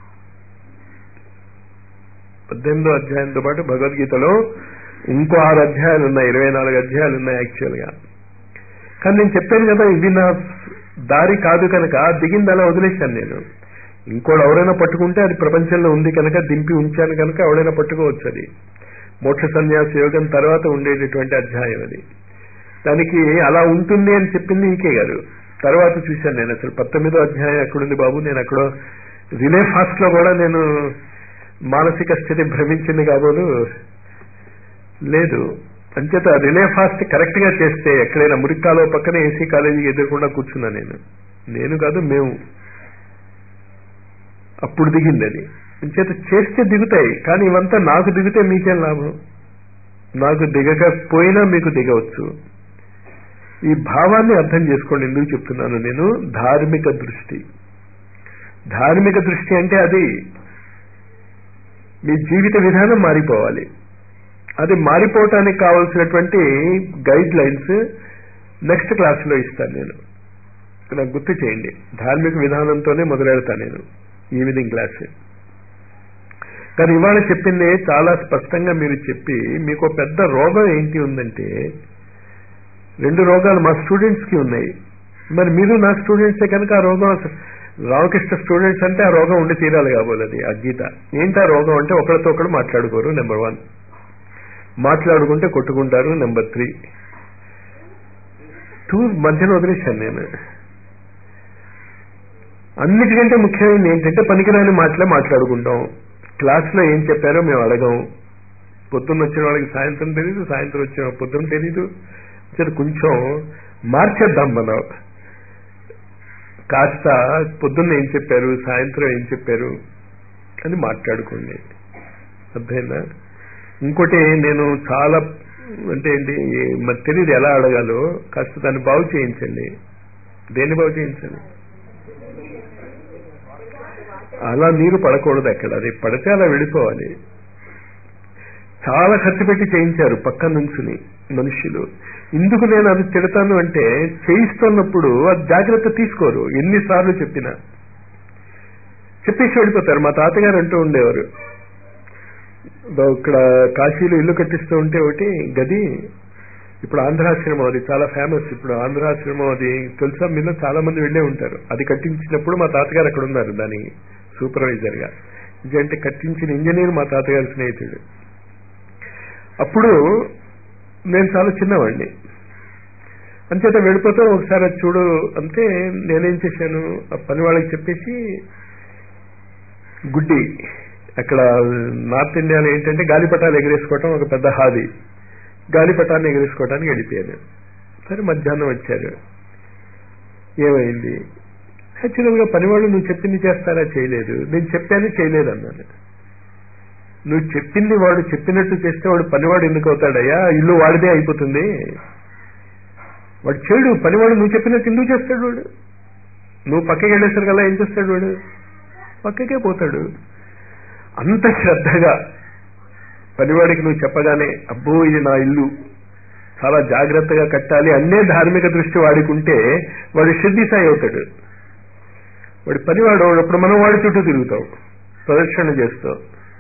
పద్దెనిమిదో అధ్యాయంతో పాటు భగవద్గీతలో ఇంకో ఆరు అధ్యాయాలు ఉన్నాయి ఇరవై నాలుగు అధ్యాయాలు ఉన్నాయి యాక్చువల్ గా కానీ నేను చెప్పాను కదా ఇది నా దారి కాదు కనుక దిగింది అలా వదిలేశాను నేను ఇంకోడు ఎవరైనా పట్టుకుంటే అది ప్రపంచంలో ఉంది కనుక దింపి ఉంచాను కనుక ఎవరైనా పట్టుకోవచ్చు అది మోక్ష సన్యాస యోగం తర్వాత ఉండేటటువంటి అధ్యాయం అది దానికి అలా ఉంటుంది అని చెప్పింది ఈకే గారు తర్వాత చూశాను నేను అసలు పంతొమ్మిదో అధ్యాయం ఎక్కడుంది బాబు నేను అక్కడ రిలే ఫాస్ట్ లో కూడా నేను మానసిక స్థితి భ్రమించింది కాబోలు లేదు అంచేత రిలే ఫాస్ట్ కరెక్ట్ గా చేస్తే ఎక్కడైనా మురికాలో పక్కన ఏసీ కాలేజీకి ఎదురకుండా కూర్చున్నా నేను నేను కాదు మేము అప్పుడు దిగింది అది అంచేత చేస్తే దిగుతాయి కానీ ఇవంతా నాకు దిగితే మీకేం లాభం నాకు దిగకపోయినా మీకు దిగవచ్చు ఈ భావాన్ని అర్థం చేసుకోండి ఎందుకు చెప్తున్నాను నేను ధార్మిక దృష్టి ధార్మిక దృష్టి అంటే అది మీ జీవిత విధానం మారిపోవాలి అది మారిపోవటానికి కావలసినటువంటి గైడ్ లైన్స్ నెక్స్ట్ క్లాస్లో ఇస్తాను నేను నాకు గుర్తు చేయండి ధార్మిక విధానంతోనే మొదలెడతాను నేను ఈవినింగ్ క్లాస్ కానీ ఇవాళ చెప్పింది చాలా స్పష్టంగా మీరు చెప్పి మీకు పెద్ద రోగం ఏంటి ఉందంటే రెండు రోగాలు మా స్టూడెంట్స్కి ఉన్నాయి మరి మీరు నా స్టూడెంట్సే కనుక ఆ రోగం రామకృష్ణ స్టూడెంట్స్ అంటే ఆ రోగం ఉండి తీరాలి కాబోలు అది ఆ గీత ఏంటి ఆ రోగం అంటే ఒకరితో ఒకరు మాట్లాడుకోరు నెంబర్ వన్ మాట్లాడుకుంటే కొట్టుకుంటారు నెంబర్ త్రీ టూ మధ్యలో వదిలేశాను నేను అన్నిటికంటే ముఖ్యమైనది ఏంటంటే పనికిరాని మాటలే మాట్లాడుకుంటాం క్లాస్లో ఏం చెప్పారో మేము అడగం పొద్దున్న వచ్చిన వాళ్ళకి సాయంత్రం తెలీదు సాయంత్రం వచ్చిన పొద్దున్న తెలీదు సరే కొంచెం మార్చేద్దాం మనం కాస్త పొద్దున్న ఏం చెప్పారు సాయంత్రం ఏం చెప్పారు అని మాట్లాడుకోండి అర్థమైందా ఇంకోటి నేను చాలా అంటే ఏంటి మరి తెలియదు ఎలా అడగాలో కాస్త దాన్ని బాగు చేయించండి దేన్ని బాగు చేయించండి అలా నీరు పడకూడదు అక్కడ అది పడితే అలా వెళ్ళిపోవాలి చాలా ఖర్చు పెట్టి చేయించారు పక్క నుంచుని మనుషులు ఎందుకు నేను అది తిడతాను అంటే చేయిస్తున్నప్పుడు అది జాగ్రత్త తీసుకోరు ఎన్నిసార్లు చెప్పినా చెప్పేసి వెళ్ళిపోతారు మా తాతగారు అంటూ ఉండేవారు ఇక్కడ కాశీలో ఇల్లు కట్టిస్తూ ఉంటే ఒకటి గది ఇప్పుడు ఆంధ్రాశ్రమం అది చాలా ఫేమస్ ఇప్పుడు ఆంధ్రాశ్రమం అది తెలుసా మీలో చాలా మంది వెళ్ళే ఉంటారు అది కట్టించినప్పుడు మా తాతగారు అక్కడ ఉన్నారు దాని సూపర్వైజర్ గా అంటే కట్టించిన ఇంజనీర్ మా తాతగారి స్నేహితుడు అప్పుడు నేను చాలా చిన్నవాడిని అంచేత వెళ్ళిపోతే ఒకసారి అది చూడు అంటే నేనేం చేశాను ఆ పని వాళ్ళకి చెప్పేసి గుడ్డి అక్కడ నార్త్ ఇండియాలో ఏంటంటే గాలిపటాలు ఎగరేసుకోవటం ఒక పెద్ద హాది గాలిపటాన్ని ఎగరేసుకోవడానికి వెళ్ళిపోయాను సరే మధ్యాహ్నం వచ్చారు ఏమైంది యాక్చువల్గా పనివాళ్ళు నువ్వు చెప్పింది చేస్తారా చేయలేదు నేను చెప్పాను చేయలేదు అన్నాను నువ్వు చెప్పింది వాడు చెప్పినట్టు చేస్తే వాడు పనివాడు ఎందుకు అవుతాడయ్యా ఇల్లు వాడిదే అయిపోతుంది వాడు చేయడు పనివాడు నువ్వు చెప్పినట్టు ఎందుకు చేస్తాడు వాడు నువ్వు పక్కకి వెళ్ళేసరికల్లా ఏం చేస్తాడు వాడు పక్కకే పోతాడు అంత శ్రద్ధగా పనివాడికి నువ్వు చెప్పగానే అబ్బో ఇది నా ఇల్లు చాలా జాగ్రత్తగా కట్టాలి అన్నే ధార్మిక దృష్టి వాడికుంటే వాడు సిద్ధిసాయి అవుతాడు వాడి పనివాడు అప్పుడు మనం వాడి చుట్టూ తిరుగుతాం ప్రదక్షిణ చేస్తాం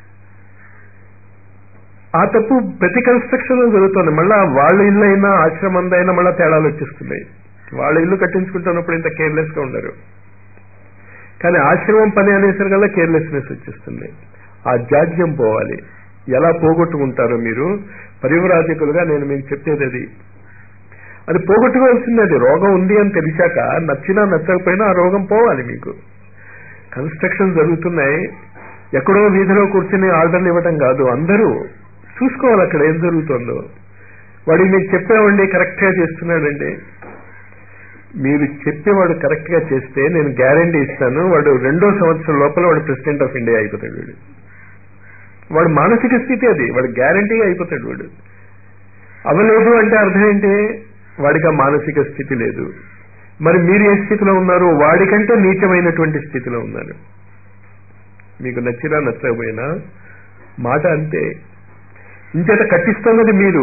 ఆ తప్పు ప్రతి కన్స్ట్రక్షన్ జరుగుతుంది మళ్ళా వాళ్ళ ఇల్లు అయినా ఆశ్రమం అయినా మళ్ళా తేడాలు వచ్చేస్తున్నాయి వాళ్ళ ఇల్లు కట్టించుకుంటున్నప్పుడు ఇంత కేర్లెస్ గా ఉండరు కానీ ఆశ్రమం పని అనేసరికల్లా కేర్లెస్నెస్ వచ్చేస్తుంది ఆ జాడ్యం పోవాలి ఎలా పోగొట్టుకుంటారో మీరు పరివరాజకులుగా నేను మీకు చెప్పేది అది అది పోగొట్టుకోవాల్సింది అది రోగం ఉంది అని తెలిసాక నచ్చినా నచ్చకపోయినా ఆ రోగం పోవాలి మీకు కన్స్ట్రక్షన్ జరుగుతున్నాయి ఎక్కడో వీధిలో కూర్చుని ఆర్డర్లు ఇవ్వటం కాదు అందరూ చూసుకోవాలి అక్కడ ఏం జరుగుతుందో వాడికి మీకు చెప్పామండి కరెక్ట్ గా చేస్తున్నాడండి మీరు చెప్పేవాడు కరెక్ట్ గా చేస్తే నేను గ్యారంటీ ఇస్తాను వాడు రెండో సంవత్సరం లోపల వాడు ప్రెసిడెంట్ ఆఫ్ ఇండియా అయిపోతాడు వీడు వాడు మానసిక స్థితి అది వాడు గ్యారంటీగా అయిపోతాడు వాడు అవలేదు అంటే అర్థం ఏంటి వాడికి ఆ మానసిక స్థితి లేదు మరి మీరు ఏ స్థితిలో ఉన్నారు వాడికంటే నీచమైనటువంటి స్థితిలో ఉన్నారు మీకు నచ్చినా నచ్చకపోయినా మాట అంతే ఇంచేత కట్టిస్తున్నది మీరు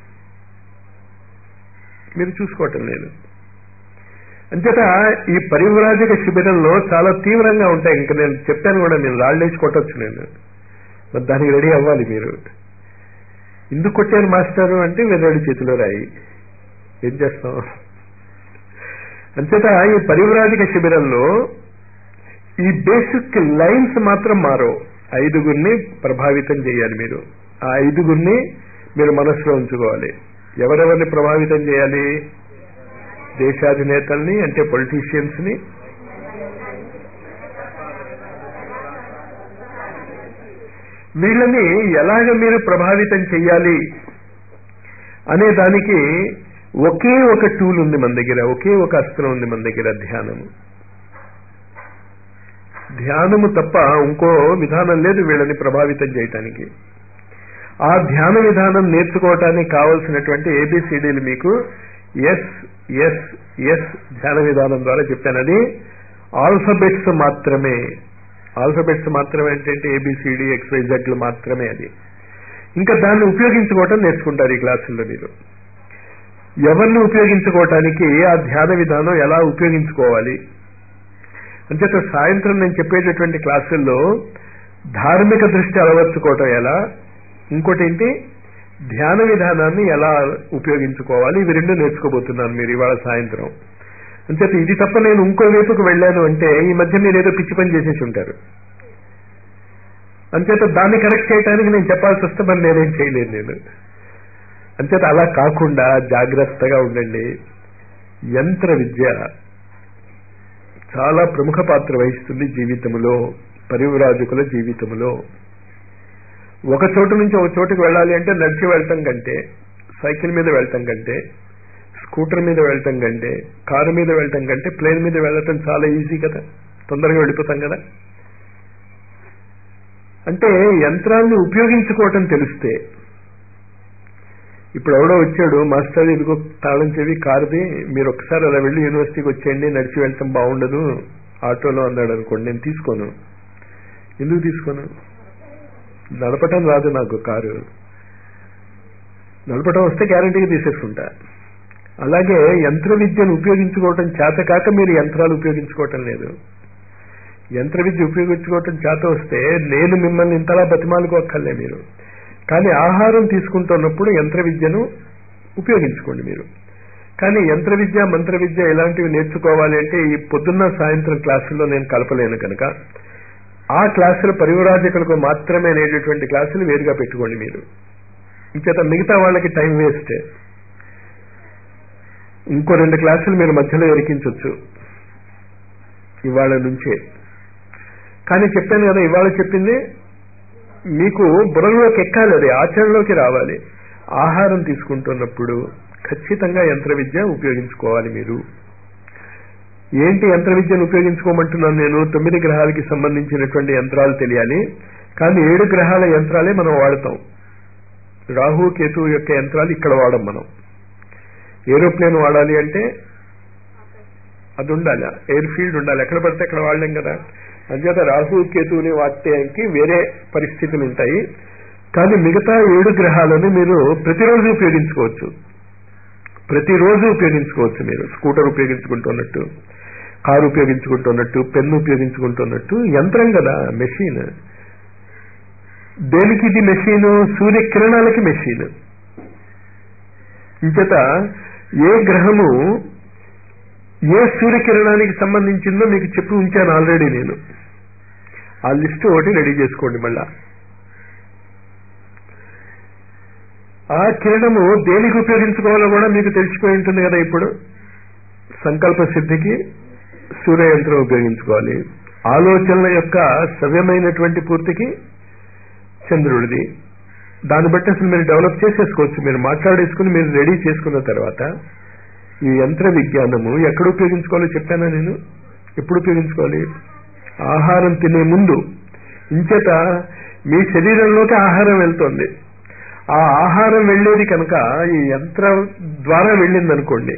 మీరు చూసుకోవటం లేదు అంచేత ఈ పరివ్రాజక శిబిరంలో చాలా తీవ్రంగా ఉంటాయి ఇంకా నేను చెప్పాను కూడా నేను రాళ్ళేసి కొట్టచ్చు నేను మరి దానికి రెడీ అవ్వాలి మీరు ఎందుకు కొట్టారు మాస్టారు అంటే వెర్రాడి చేతిలో రాయి ఏం చేస్తాం అంచేత ఈ పరివ్రాజక శిబిరంలో ఈ బేసిక్ లైన్స్ మాత్రం మారో ఐదుగురిని ప్రభావితం చేయాలి మీరు ఆ ఐదుగురిని మీరు మనసులో ఉంచుకోవాలి ఎవరెవరిని ప్రభావితం చేయాలి దేశాధినేతల్ని అంటే పొలిటీషియన్స్ ని వీళ్ళని ఎలాగ మీరు ప్రభావితం చెయ్యాలి అనే దానికి ఒకే ఒక టూల్ ఉంది మన దగ్గర ఒకే ఒక అస్త్రం ఉంది మన దగ్గర ధ్యానము ధ్యానము తప్ప ఇంకో విధానం లేదు వీళ్ళని ప్రభావితం చేయటానికి ఆ ధ్యాన విధానం నేర్చుకోవటానికి కావలసినటువంటి ఏబిసిడీలు మీకు ఎస్ ఎస్ ఎస్ ధ్యాన విధానం ద్వారా చెప్పాను అది ఆల్ఫబెట్స్ మాత్రమే ఆల్ఫబెట్స్ మాత్రమే అంటే ఏబిసిడి ఎక్స్వైజెడ్లు మాత్రమే అది ఇంకా దాన్ని ఉపయోగించుకోవటం నేర్చుకుంటారు ఈ క్లాసుల్లో మీరు ఎవరిని ఉపయోగించుకోవటానికి ఆ ధ్యాన విధానం ఎలా ఉపయోగించుకోవాలి అంచేత సాయంత్రం నేను చెప్పేటటువంటి క్లాసుల్లో ధార్మిక దృష్టి అలవర్చుకోవటం ఎలా ఇంకోటి ఏంటి ధ్యాన విధానాన్ని ఎలా ఉపయోగించుకోవాలి ఇవి రెండు నేర్చుకోబోతున్నాను మీరు ఇవాళ సాయంత్రం అంచేత ఇది తప్ప నేను ఇంకో వైపుకు వెళ్ళాను అంటే ఈ మధ్య మీరు ఏదో పిచ్చి పని చేసేసి ఉంటారు అంచేత దాన్ని కరెక్ట్ చేయడానికి నేను చెప్పాల్సి వస్తే మరి నేనేం చేయలేను నేను అంచేత అలా కాకుండా జాగ్రత్తగా ఉండండి యంత్ర విద్య చాలా ప్రముఖ పాత్ర వహిస్తుంది జీవితంలో పరివరాజకుల జీవితంలో ఒక చోటు నుంచి ఒక చోటుకు వెళ్ళాలి అంటే నడిచి వెళ్ళటం కంటే సైకిల్ మీద వెళ్ళటం కంటే స్కూటర్ మీద వెళ్ళటం కంటే కారు మీద వెళ్ళటం కంటే ప్లేన్ మీద వెళ్ళటం చాలా ఈజీ కదా తొందరగా వెళ్ళిపోతాం కదా అంటే యంత్రాన్ని ఉపయోగించుకోవటం తెలిస్తే ఇప్పుడు ఎవడో వచ్చాడు మాస్టర్ ఇదిగో తాళం చెవి కారుది మీరు ఒకసారి అలా వెళ్ళి యూనివర్సిటీకి వచ్చేయండి నడిచి వెళ్తాం బాగుండదు ఆటోలో అన్నాడు అనుకోండి నేను తీసుకోను ఎందుకు తీసుకోను నడపటం రాదు నాకు కారు నడపటం వస్తే గ్యారంటీగా తీసేసుకుంటా అలాగే యంత్ర విద్యను ఉపయోగించుకోవటం చేత కాక మీరు యంత్రాలు ఉపయోగించుకోవటం లేదు యంత్ర విద్య ఉపయోగించుకోవటం చేత వస్తే నేను మిమ్మల్ని ఇంతలా బతిమాలుకోక్కర్లే మీరు కానీ ఆహారం తీసుకుంటున్నప్పుడు యంత్ర విద్యను ఉపయోగించుకోండి మీరు కానీ యంత్ర విద్య మంత్ర విద్య ఇలాంటివి నేర్చుకోవాలి అంటే ఈ పొద్దున్న సాయంత్రం క్లాసుల్లో నేను కలపలేను కనుక ఆ క్లాసులు పరివరాజకులకు మాత్రమే అనేటటువంటి క్లాసులు వేరుగా పెట్టుకోండి మీరు ఇంచేత మిగతా వాళ్ళకి టైం వేస్ట్ ఇంకో రెండు క్లాసులు మీరు మధ్యలో ఎరికించవచ్చు ఇవాళ నుంచే కానీ చెప్పాను కదా ఇవాళ చెప్పింది మీకు బుర్రలోకి ఎక్కాలి అది ఆచరణలోకి రావాలి ఆహారం తీసుకుంటున్నప్పుడు ఖచ్చితంగా యంత్ర విద్య ఉపయోగించుకోవాలి మీరు ఏంటి యంత్ర విద్యను ఉపయోగించుకోమంటున్నాను నేను తొమ్మిది గ్రహాలకి సంబంధించినటువంటి యంత్రాలు తెలియాలి కానీ ఏడు గ్రహాల యంత్రాలే మనం వాడతాం రాహు కేతు యొక్క యంత్రాలు ఇక్కడ వాడం మనం ఏరోప్లేన్ వాడాలి అంటే అది ఉండాలి ఎయిర్ ఫీల్డ్ ఉండాలి ఎక్కడ పడితే అక్కడ వాడలేం కదా అంచేత రాహు కేతువుని వాడటానికి వేరే పరిస్థితులు ఉంటాయి కానీ మిగతా ఏడు గ్రహాలను మీరు ప్రతిరోజు ఉపయోగించుకోవచ్చు ప్రతిరోజు ఉపయోగించుకోవచ్చు మీరు స్కూటర్ ఉపయోగించుకుంటున్నట్టు కారు ఉపయోగించుకుంటున్నట్టు పెన్ను ఉపయోగించుకుంటున్నట్టు యంత్రం కదా మెషిన్ దేనికి ఇది మెషిన్ సూర్యకిరణాలకి మెషిన్ ఇంచేత ఏ గ్రహము ఏ సూర్యకిరణానికి సంబంధించిందో మీకు చెప్పి ఉంచాను ఆల్రెడీ నేను ఆ లిస్ట్ ఒకటి రెడీ చేసుకోండి మళ్ళా ఆ కిరణము దేనికి ఉపయోగించుకోవాలో కూడా మీకు తెలిసిపోయి ఉంటుంది కదా ఇప్పుడు సంకల్ప సిద్ధికి సూర్యయంత్రం ఉపయోగించుకోవాలి ఆలోచనల యొక్క సవ్యమైనటువంటి పూర్తికి చంద్రుడిది దాన్ని బట్టి అసలు మీరు డెవలప్ చేసేసుకోవచ్చు మీరు మాట్లాడేసుకుని మీరు రెడీ చేసుకున్న తర్వాత ఈ యంత్ర విజ్ఞానము ఎక్కడ ఉపయోగించుకోవాలో చెప్పానా నేను ఎప్పుడు ఉపయోగించుకోవాలి ఆహారం తినే ముందు ఇంచేత మీ శరీరంలోకి ఆహారం వెళ్తోంది ఆ ఆహారం వెళ్ళేది కనుక ఈ యంత్రం ద్వారా వెళ్ళింది అనుకోండి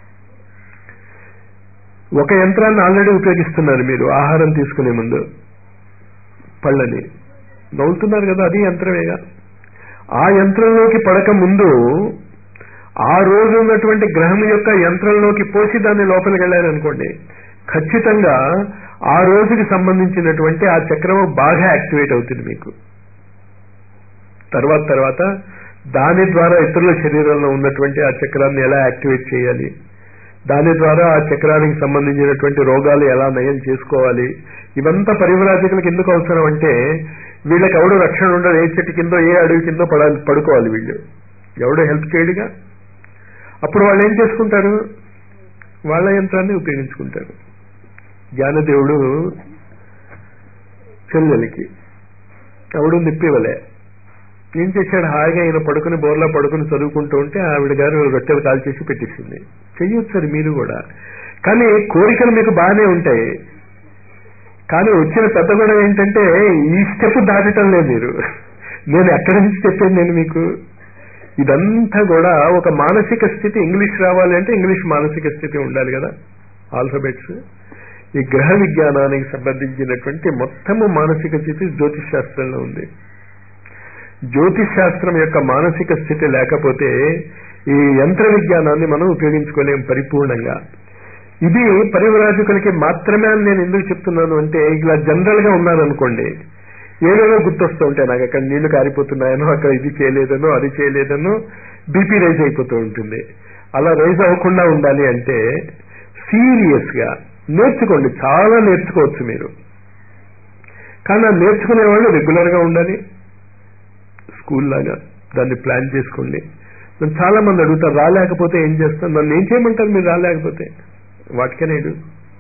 ఒక యంత్రాన్ని ఆల్రెడీ ఉపయోగిస్తున్నారు మీరు ఆహారం తీసుకునే ముందు పళ్ళని నవ్వుతున్నారు కదా అది యంత్రమేగా ఆ యంత్రంలోకి పడక ముందు ఆ రోజు ఉన్నటువంటి గ్రహం యొక్క యంత్రంలోకి పోసి దాన్ని లోపలికి వెళ్ళారనుకోండి ఖచ్చితంగా ఆ రోజుకి సంబంధించినటువంటి ఆ చక్రము బాగా యాక్టివేట్ అవుతుంది మీకు తర్వాత తర్వాత దాని ద్వారా ఇతరుల శరీరంలో ఉన్నటువంటి ఆ చక్రాన్ని ఎలా యాక్టివేట్ చేయాలి దాని ద్వారా ఆ చక్రానికి సంబంధించినటువంటి రోగాలు ఎలా నయం చేసుకోవాలి ఇవంతా పరివ్రాజకులకు ఎందుకు అవసరం అంటే వీళ్ళకి ఎవడు రక్షణ ఉండదు ఏ చెట్టు కిందో ఏ అడవి కిందో పడాలి పడుకోవాలి వీళ్ళు ఎవడు హెల్ప్ చేయడుగా అప్పుడు వాళ్ళు ఏం చేసుకుంటారు వాళ్ళ యంత్రాన్ని ఉపయోగించుకుంటారు జ్ఞానదేవుడు చెల్లెలకి ఎవడు నిప్పివలే ఏం చేశాడు హాయిగా ఈయన పడుకుని బోర్లా పడుకుని చదువుకుంటూ ఉంటే ఆవిడ గారు రొట్టెలు కాల్చేసి పెట్టేసింది చెయ్యొచ్చు అది మీరు కూడా కానీ కోరికలు మీకు బాగానే ఉంటాయి కానీ వచ్చిన పెద్ద గొడవ ఏంటంటే ఈ స్టెప్ దాటటం లేదు మీరు నేను ఎక్కడి నుంచి చెప్పాను నేను మీకు ఇదంతా కూడా ఒక మానసిక స్థితి ఇంగ్లీష్ రావాలి అంటే ఇంగ్లీష్ మానసిక స్థితి ఉండాలి కదా ఆల్ఫబెట్స్ ఈ గ్రహ విజ్ఞానానికి సంబంధించినటువంటి మొత్తము మానసిక స్థితి జ్యోతిష్ శాస్త్రంలో ఉంది జ్యోతిష్ శాస్త్రం యొక్క మానసిక స్థితి లేకపోతే ఈ యంత్ర విజ్ఞానాన్ని మనం ఉపయోగించుకోలేం పరిపూర్ణంగా ఇది పరివరాజకులకి మాత్రమే అని నేను ఎందుకు చెప్తున్నాను అంటే ఇలా జనరల్ గా ఉన్నాను అనుకోండి ఏవేవో గుర్తొస్తూ ఉంటాయి నాకు అక్కడ నీళ్లు కారిపోతున్నాయనో అక్కడ ఇది చేయలేదనో అది చేయలేదనో బీపీ రైజ్ అయిపోతూ ఉంటుంది అలా రైజ్ అవ్వకుండా ఉండాలి అంటే సీరియస్ గా నేర్చుకోండి చాలా నేర్చుకోవచ్చు మీరు కానీ ఆ నేర్చుకునే వాళ్ళు రెగ్యులర్ గా ఉండాలి స్కూల్ లాగా దాన్ని ప్లాన్ చేసుకోండి నన్ను చాలా మంది అడుగుతారు రాలేకపోతే ఏం చేస్తాను నన్ను ఏం చేయమంటారు మీరు రాలేకపోతే వాటికనేడు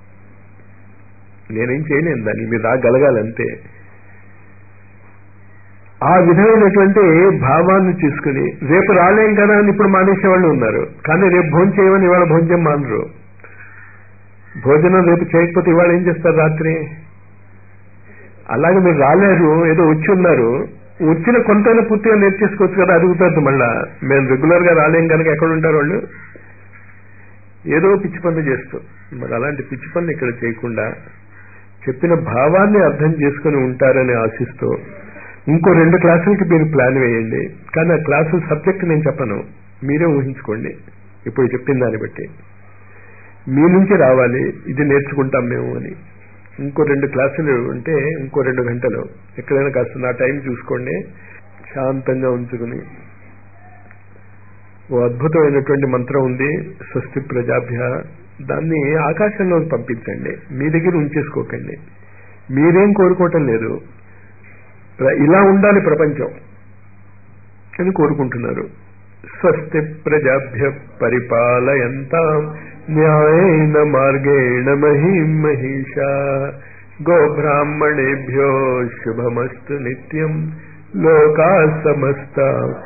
నేనేం చేయలేను దాన్ని మీరు రాగలగాలంతే ఆ విధమైనటువంటి భావాన్ని తీసుకుని రేపు రాలేం కదా అని ఇప్పుడు మానేసే వాళ్ళు ఉన్నారు కానీ రేపు భోజనం చేయమని ఇవాళ భోజనం మానరు భోజనం రేపు చేయకపోతే ఇవాళ ఏం చేస్తారు రాత్రి అలాగే మీరు రాలేరు ఏదో వచ్చి ఉన్నారు వచ్చిన కొంతైనా పూర్తిగా నేర్చేసుకోవచ్చు కదా అడుగుతారు మళ్ళా మేము రెగ్యులర్ గా రాలేం కనుక ఎక్కడ ఉంటారు వాళ్ళు ఏదో పిచ్చి పనులు చేస్తూ మరి అలాంటి పిచ్చి పనులు ఇక్కడ చేయకుండా చెప్పిన భావాన్ని అర్థం చేసుకుని ఉంటారని ఆశిస్తూ ఇంకో రెండు క్లాసులకి మీరు ప్లాన్ వేయండి కానీ ఆ క్లాసు సబ్జెక్ట్ నేను చెప్పను మీరే ఊహించుకోండి ఇప్పుడు చెప్పిన దాన్ని బట్టి మీ నుంచి రావాలి ఇది నేర్చుకుంటాం మేము అని ఇంకో రెండు క్లాసులు ఉంటే ఇంకో రెండు గంటలు ఎక్కడైనా కాస్త నా టైం చూసుకోండి శాంతంగా ఉంచుకుని ఓ అద్భుతమైనటువంటి మంత్రం ఉంది స్వస్తి ప్రజాభ్య దాన్ని ఆకాశంలోకి పంపించండి మీ దగ్గర ఉంచేసుకోకండి మీరేం కోరుకోవటం లేదు ఇలా ఉండాలి ప్రపంచం అని కోరుకుంటున్నారు స్వస్తి ప్రజాభ్య పరిపాలయంతా న్యాయేన మార్గేణ మహిం మహిషా గోబ్రాహ్మణేభ్యో శుభమస్తు నిత్యం లోకా సమస్త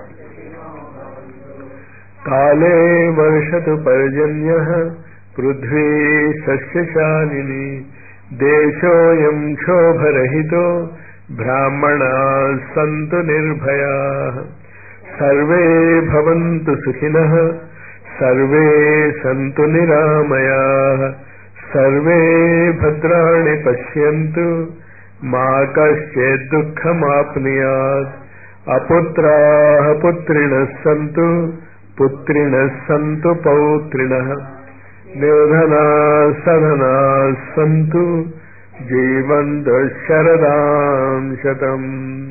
కాలే వర్షతు పర్జన్య పృథ్వీ సస్యశాలిని దేశోయం శోభరహితో బ్రాహ్మణా సంతు నిర్భయా సర్వే భవంతు సుఖినః సర్వే సంతు నిరామయా సర్వే భద్రాణి పశ్యంతు మా కశ్చిత్ దుఃఖమాప్నుయాత్ అపుత్రాः పుత్రిణः సంతు పుత్రిణः సంతు పౌత్రిణः నిర్ధనా సధనా సంతు జీవంతు శరదాం శతం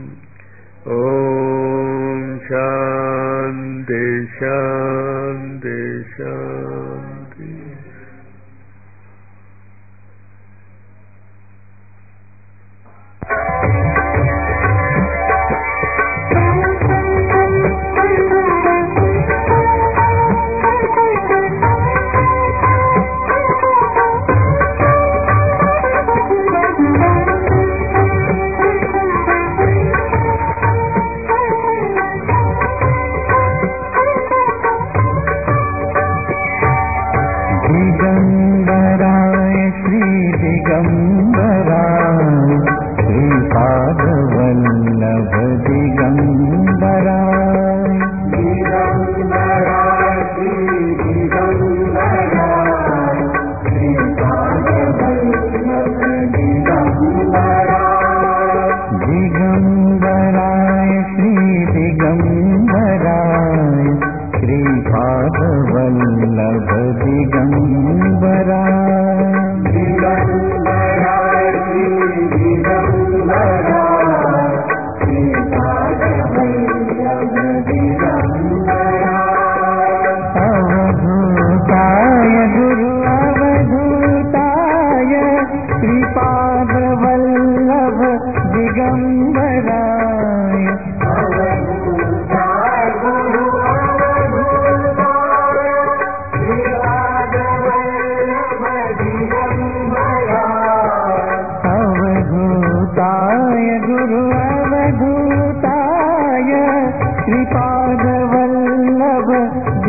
ఓం శాంతి శాంతి శాంతి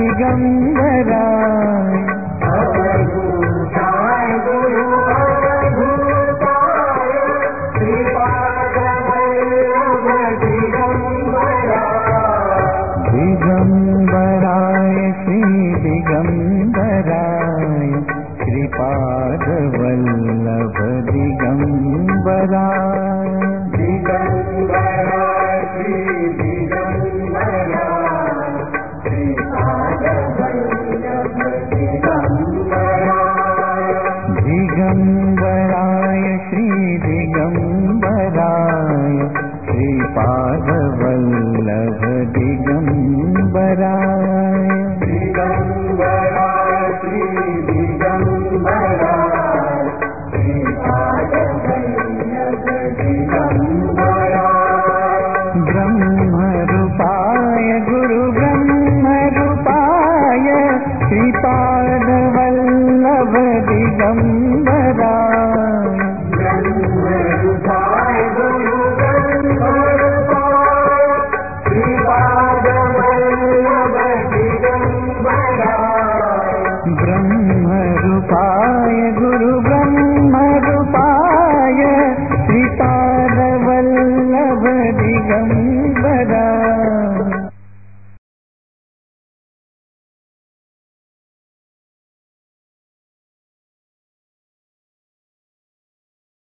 दिगम्बराय अवधूताय गुरु अवधूताय श्रीपादवल्लभ दिगम्बराय दिगम्बराय श्री दिगम्बराय श्रीपादवल्लभ दिगम्बराय दिगम्बराय श्री दिगम्बराय श्रीपादवल्लभ दिगम्बराय दिगम्बराय श्री दिगम्बराय श्रीपादवल्लभ दिगम्बराय दिगम्बराय श्री दिगम्बराय श्रीपादवल्लभ दिगम्बराय ब्रह्मरूपाय गुरु ब्रह्मरूपाय श्रीपादवल्लभ दिगम्बराय ब्रह्मरूपाय गुरु ब्रह्मरूपाय श्रीपादवल्लभ दिगम्बराय ब्रह्मरूपाय गुरु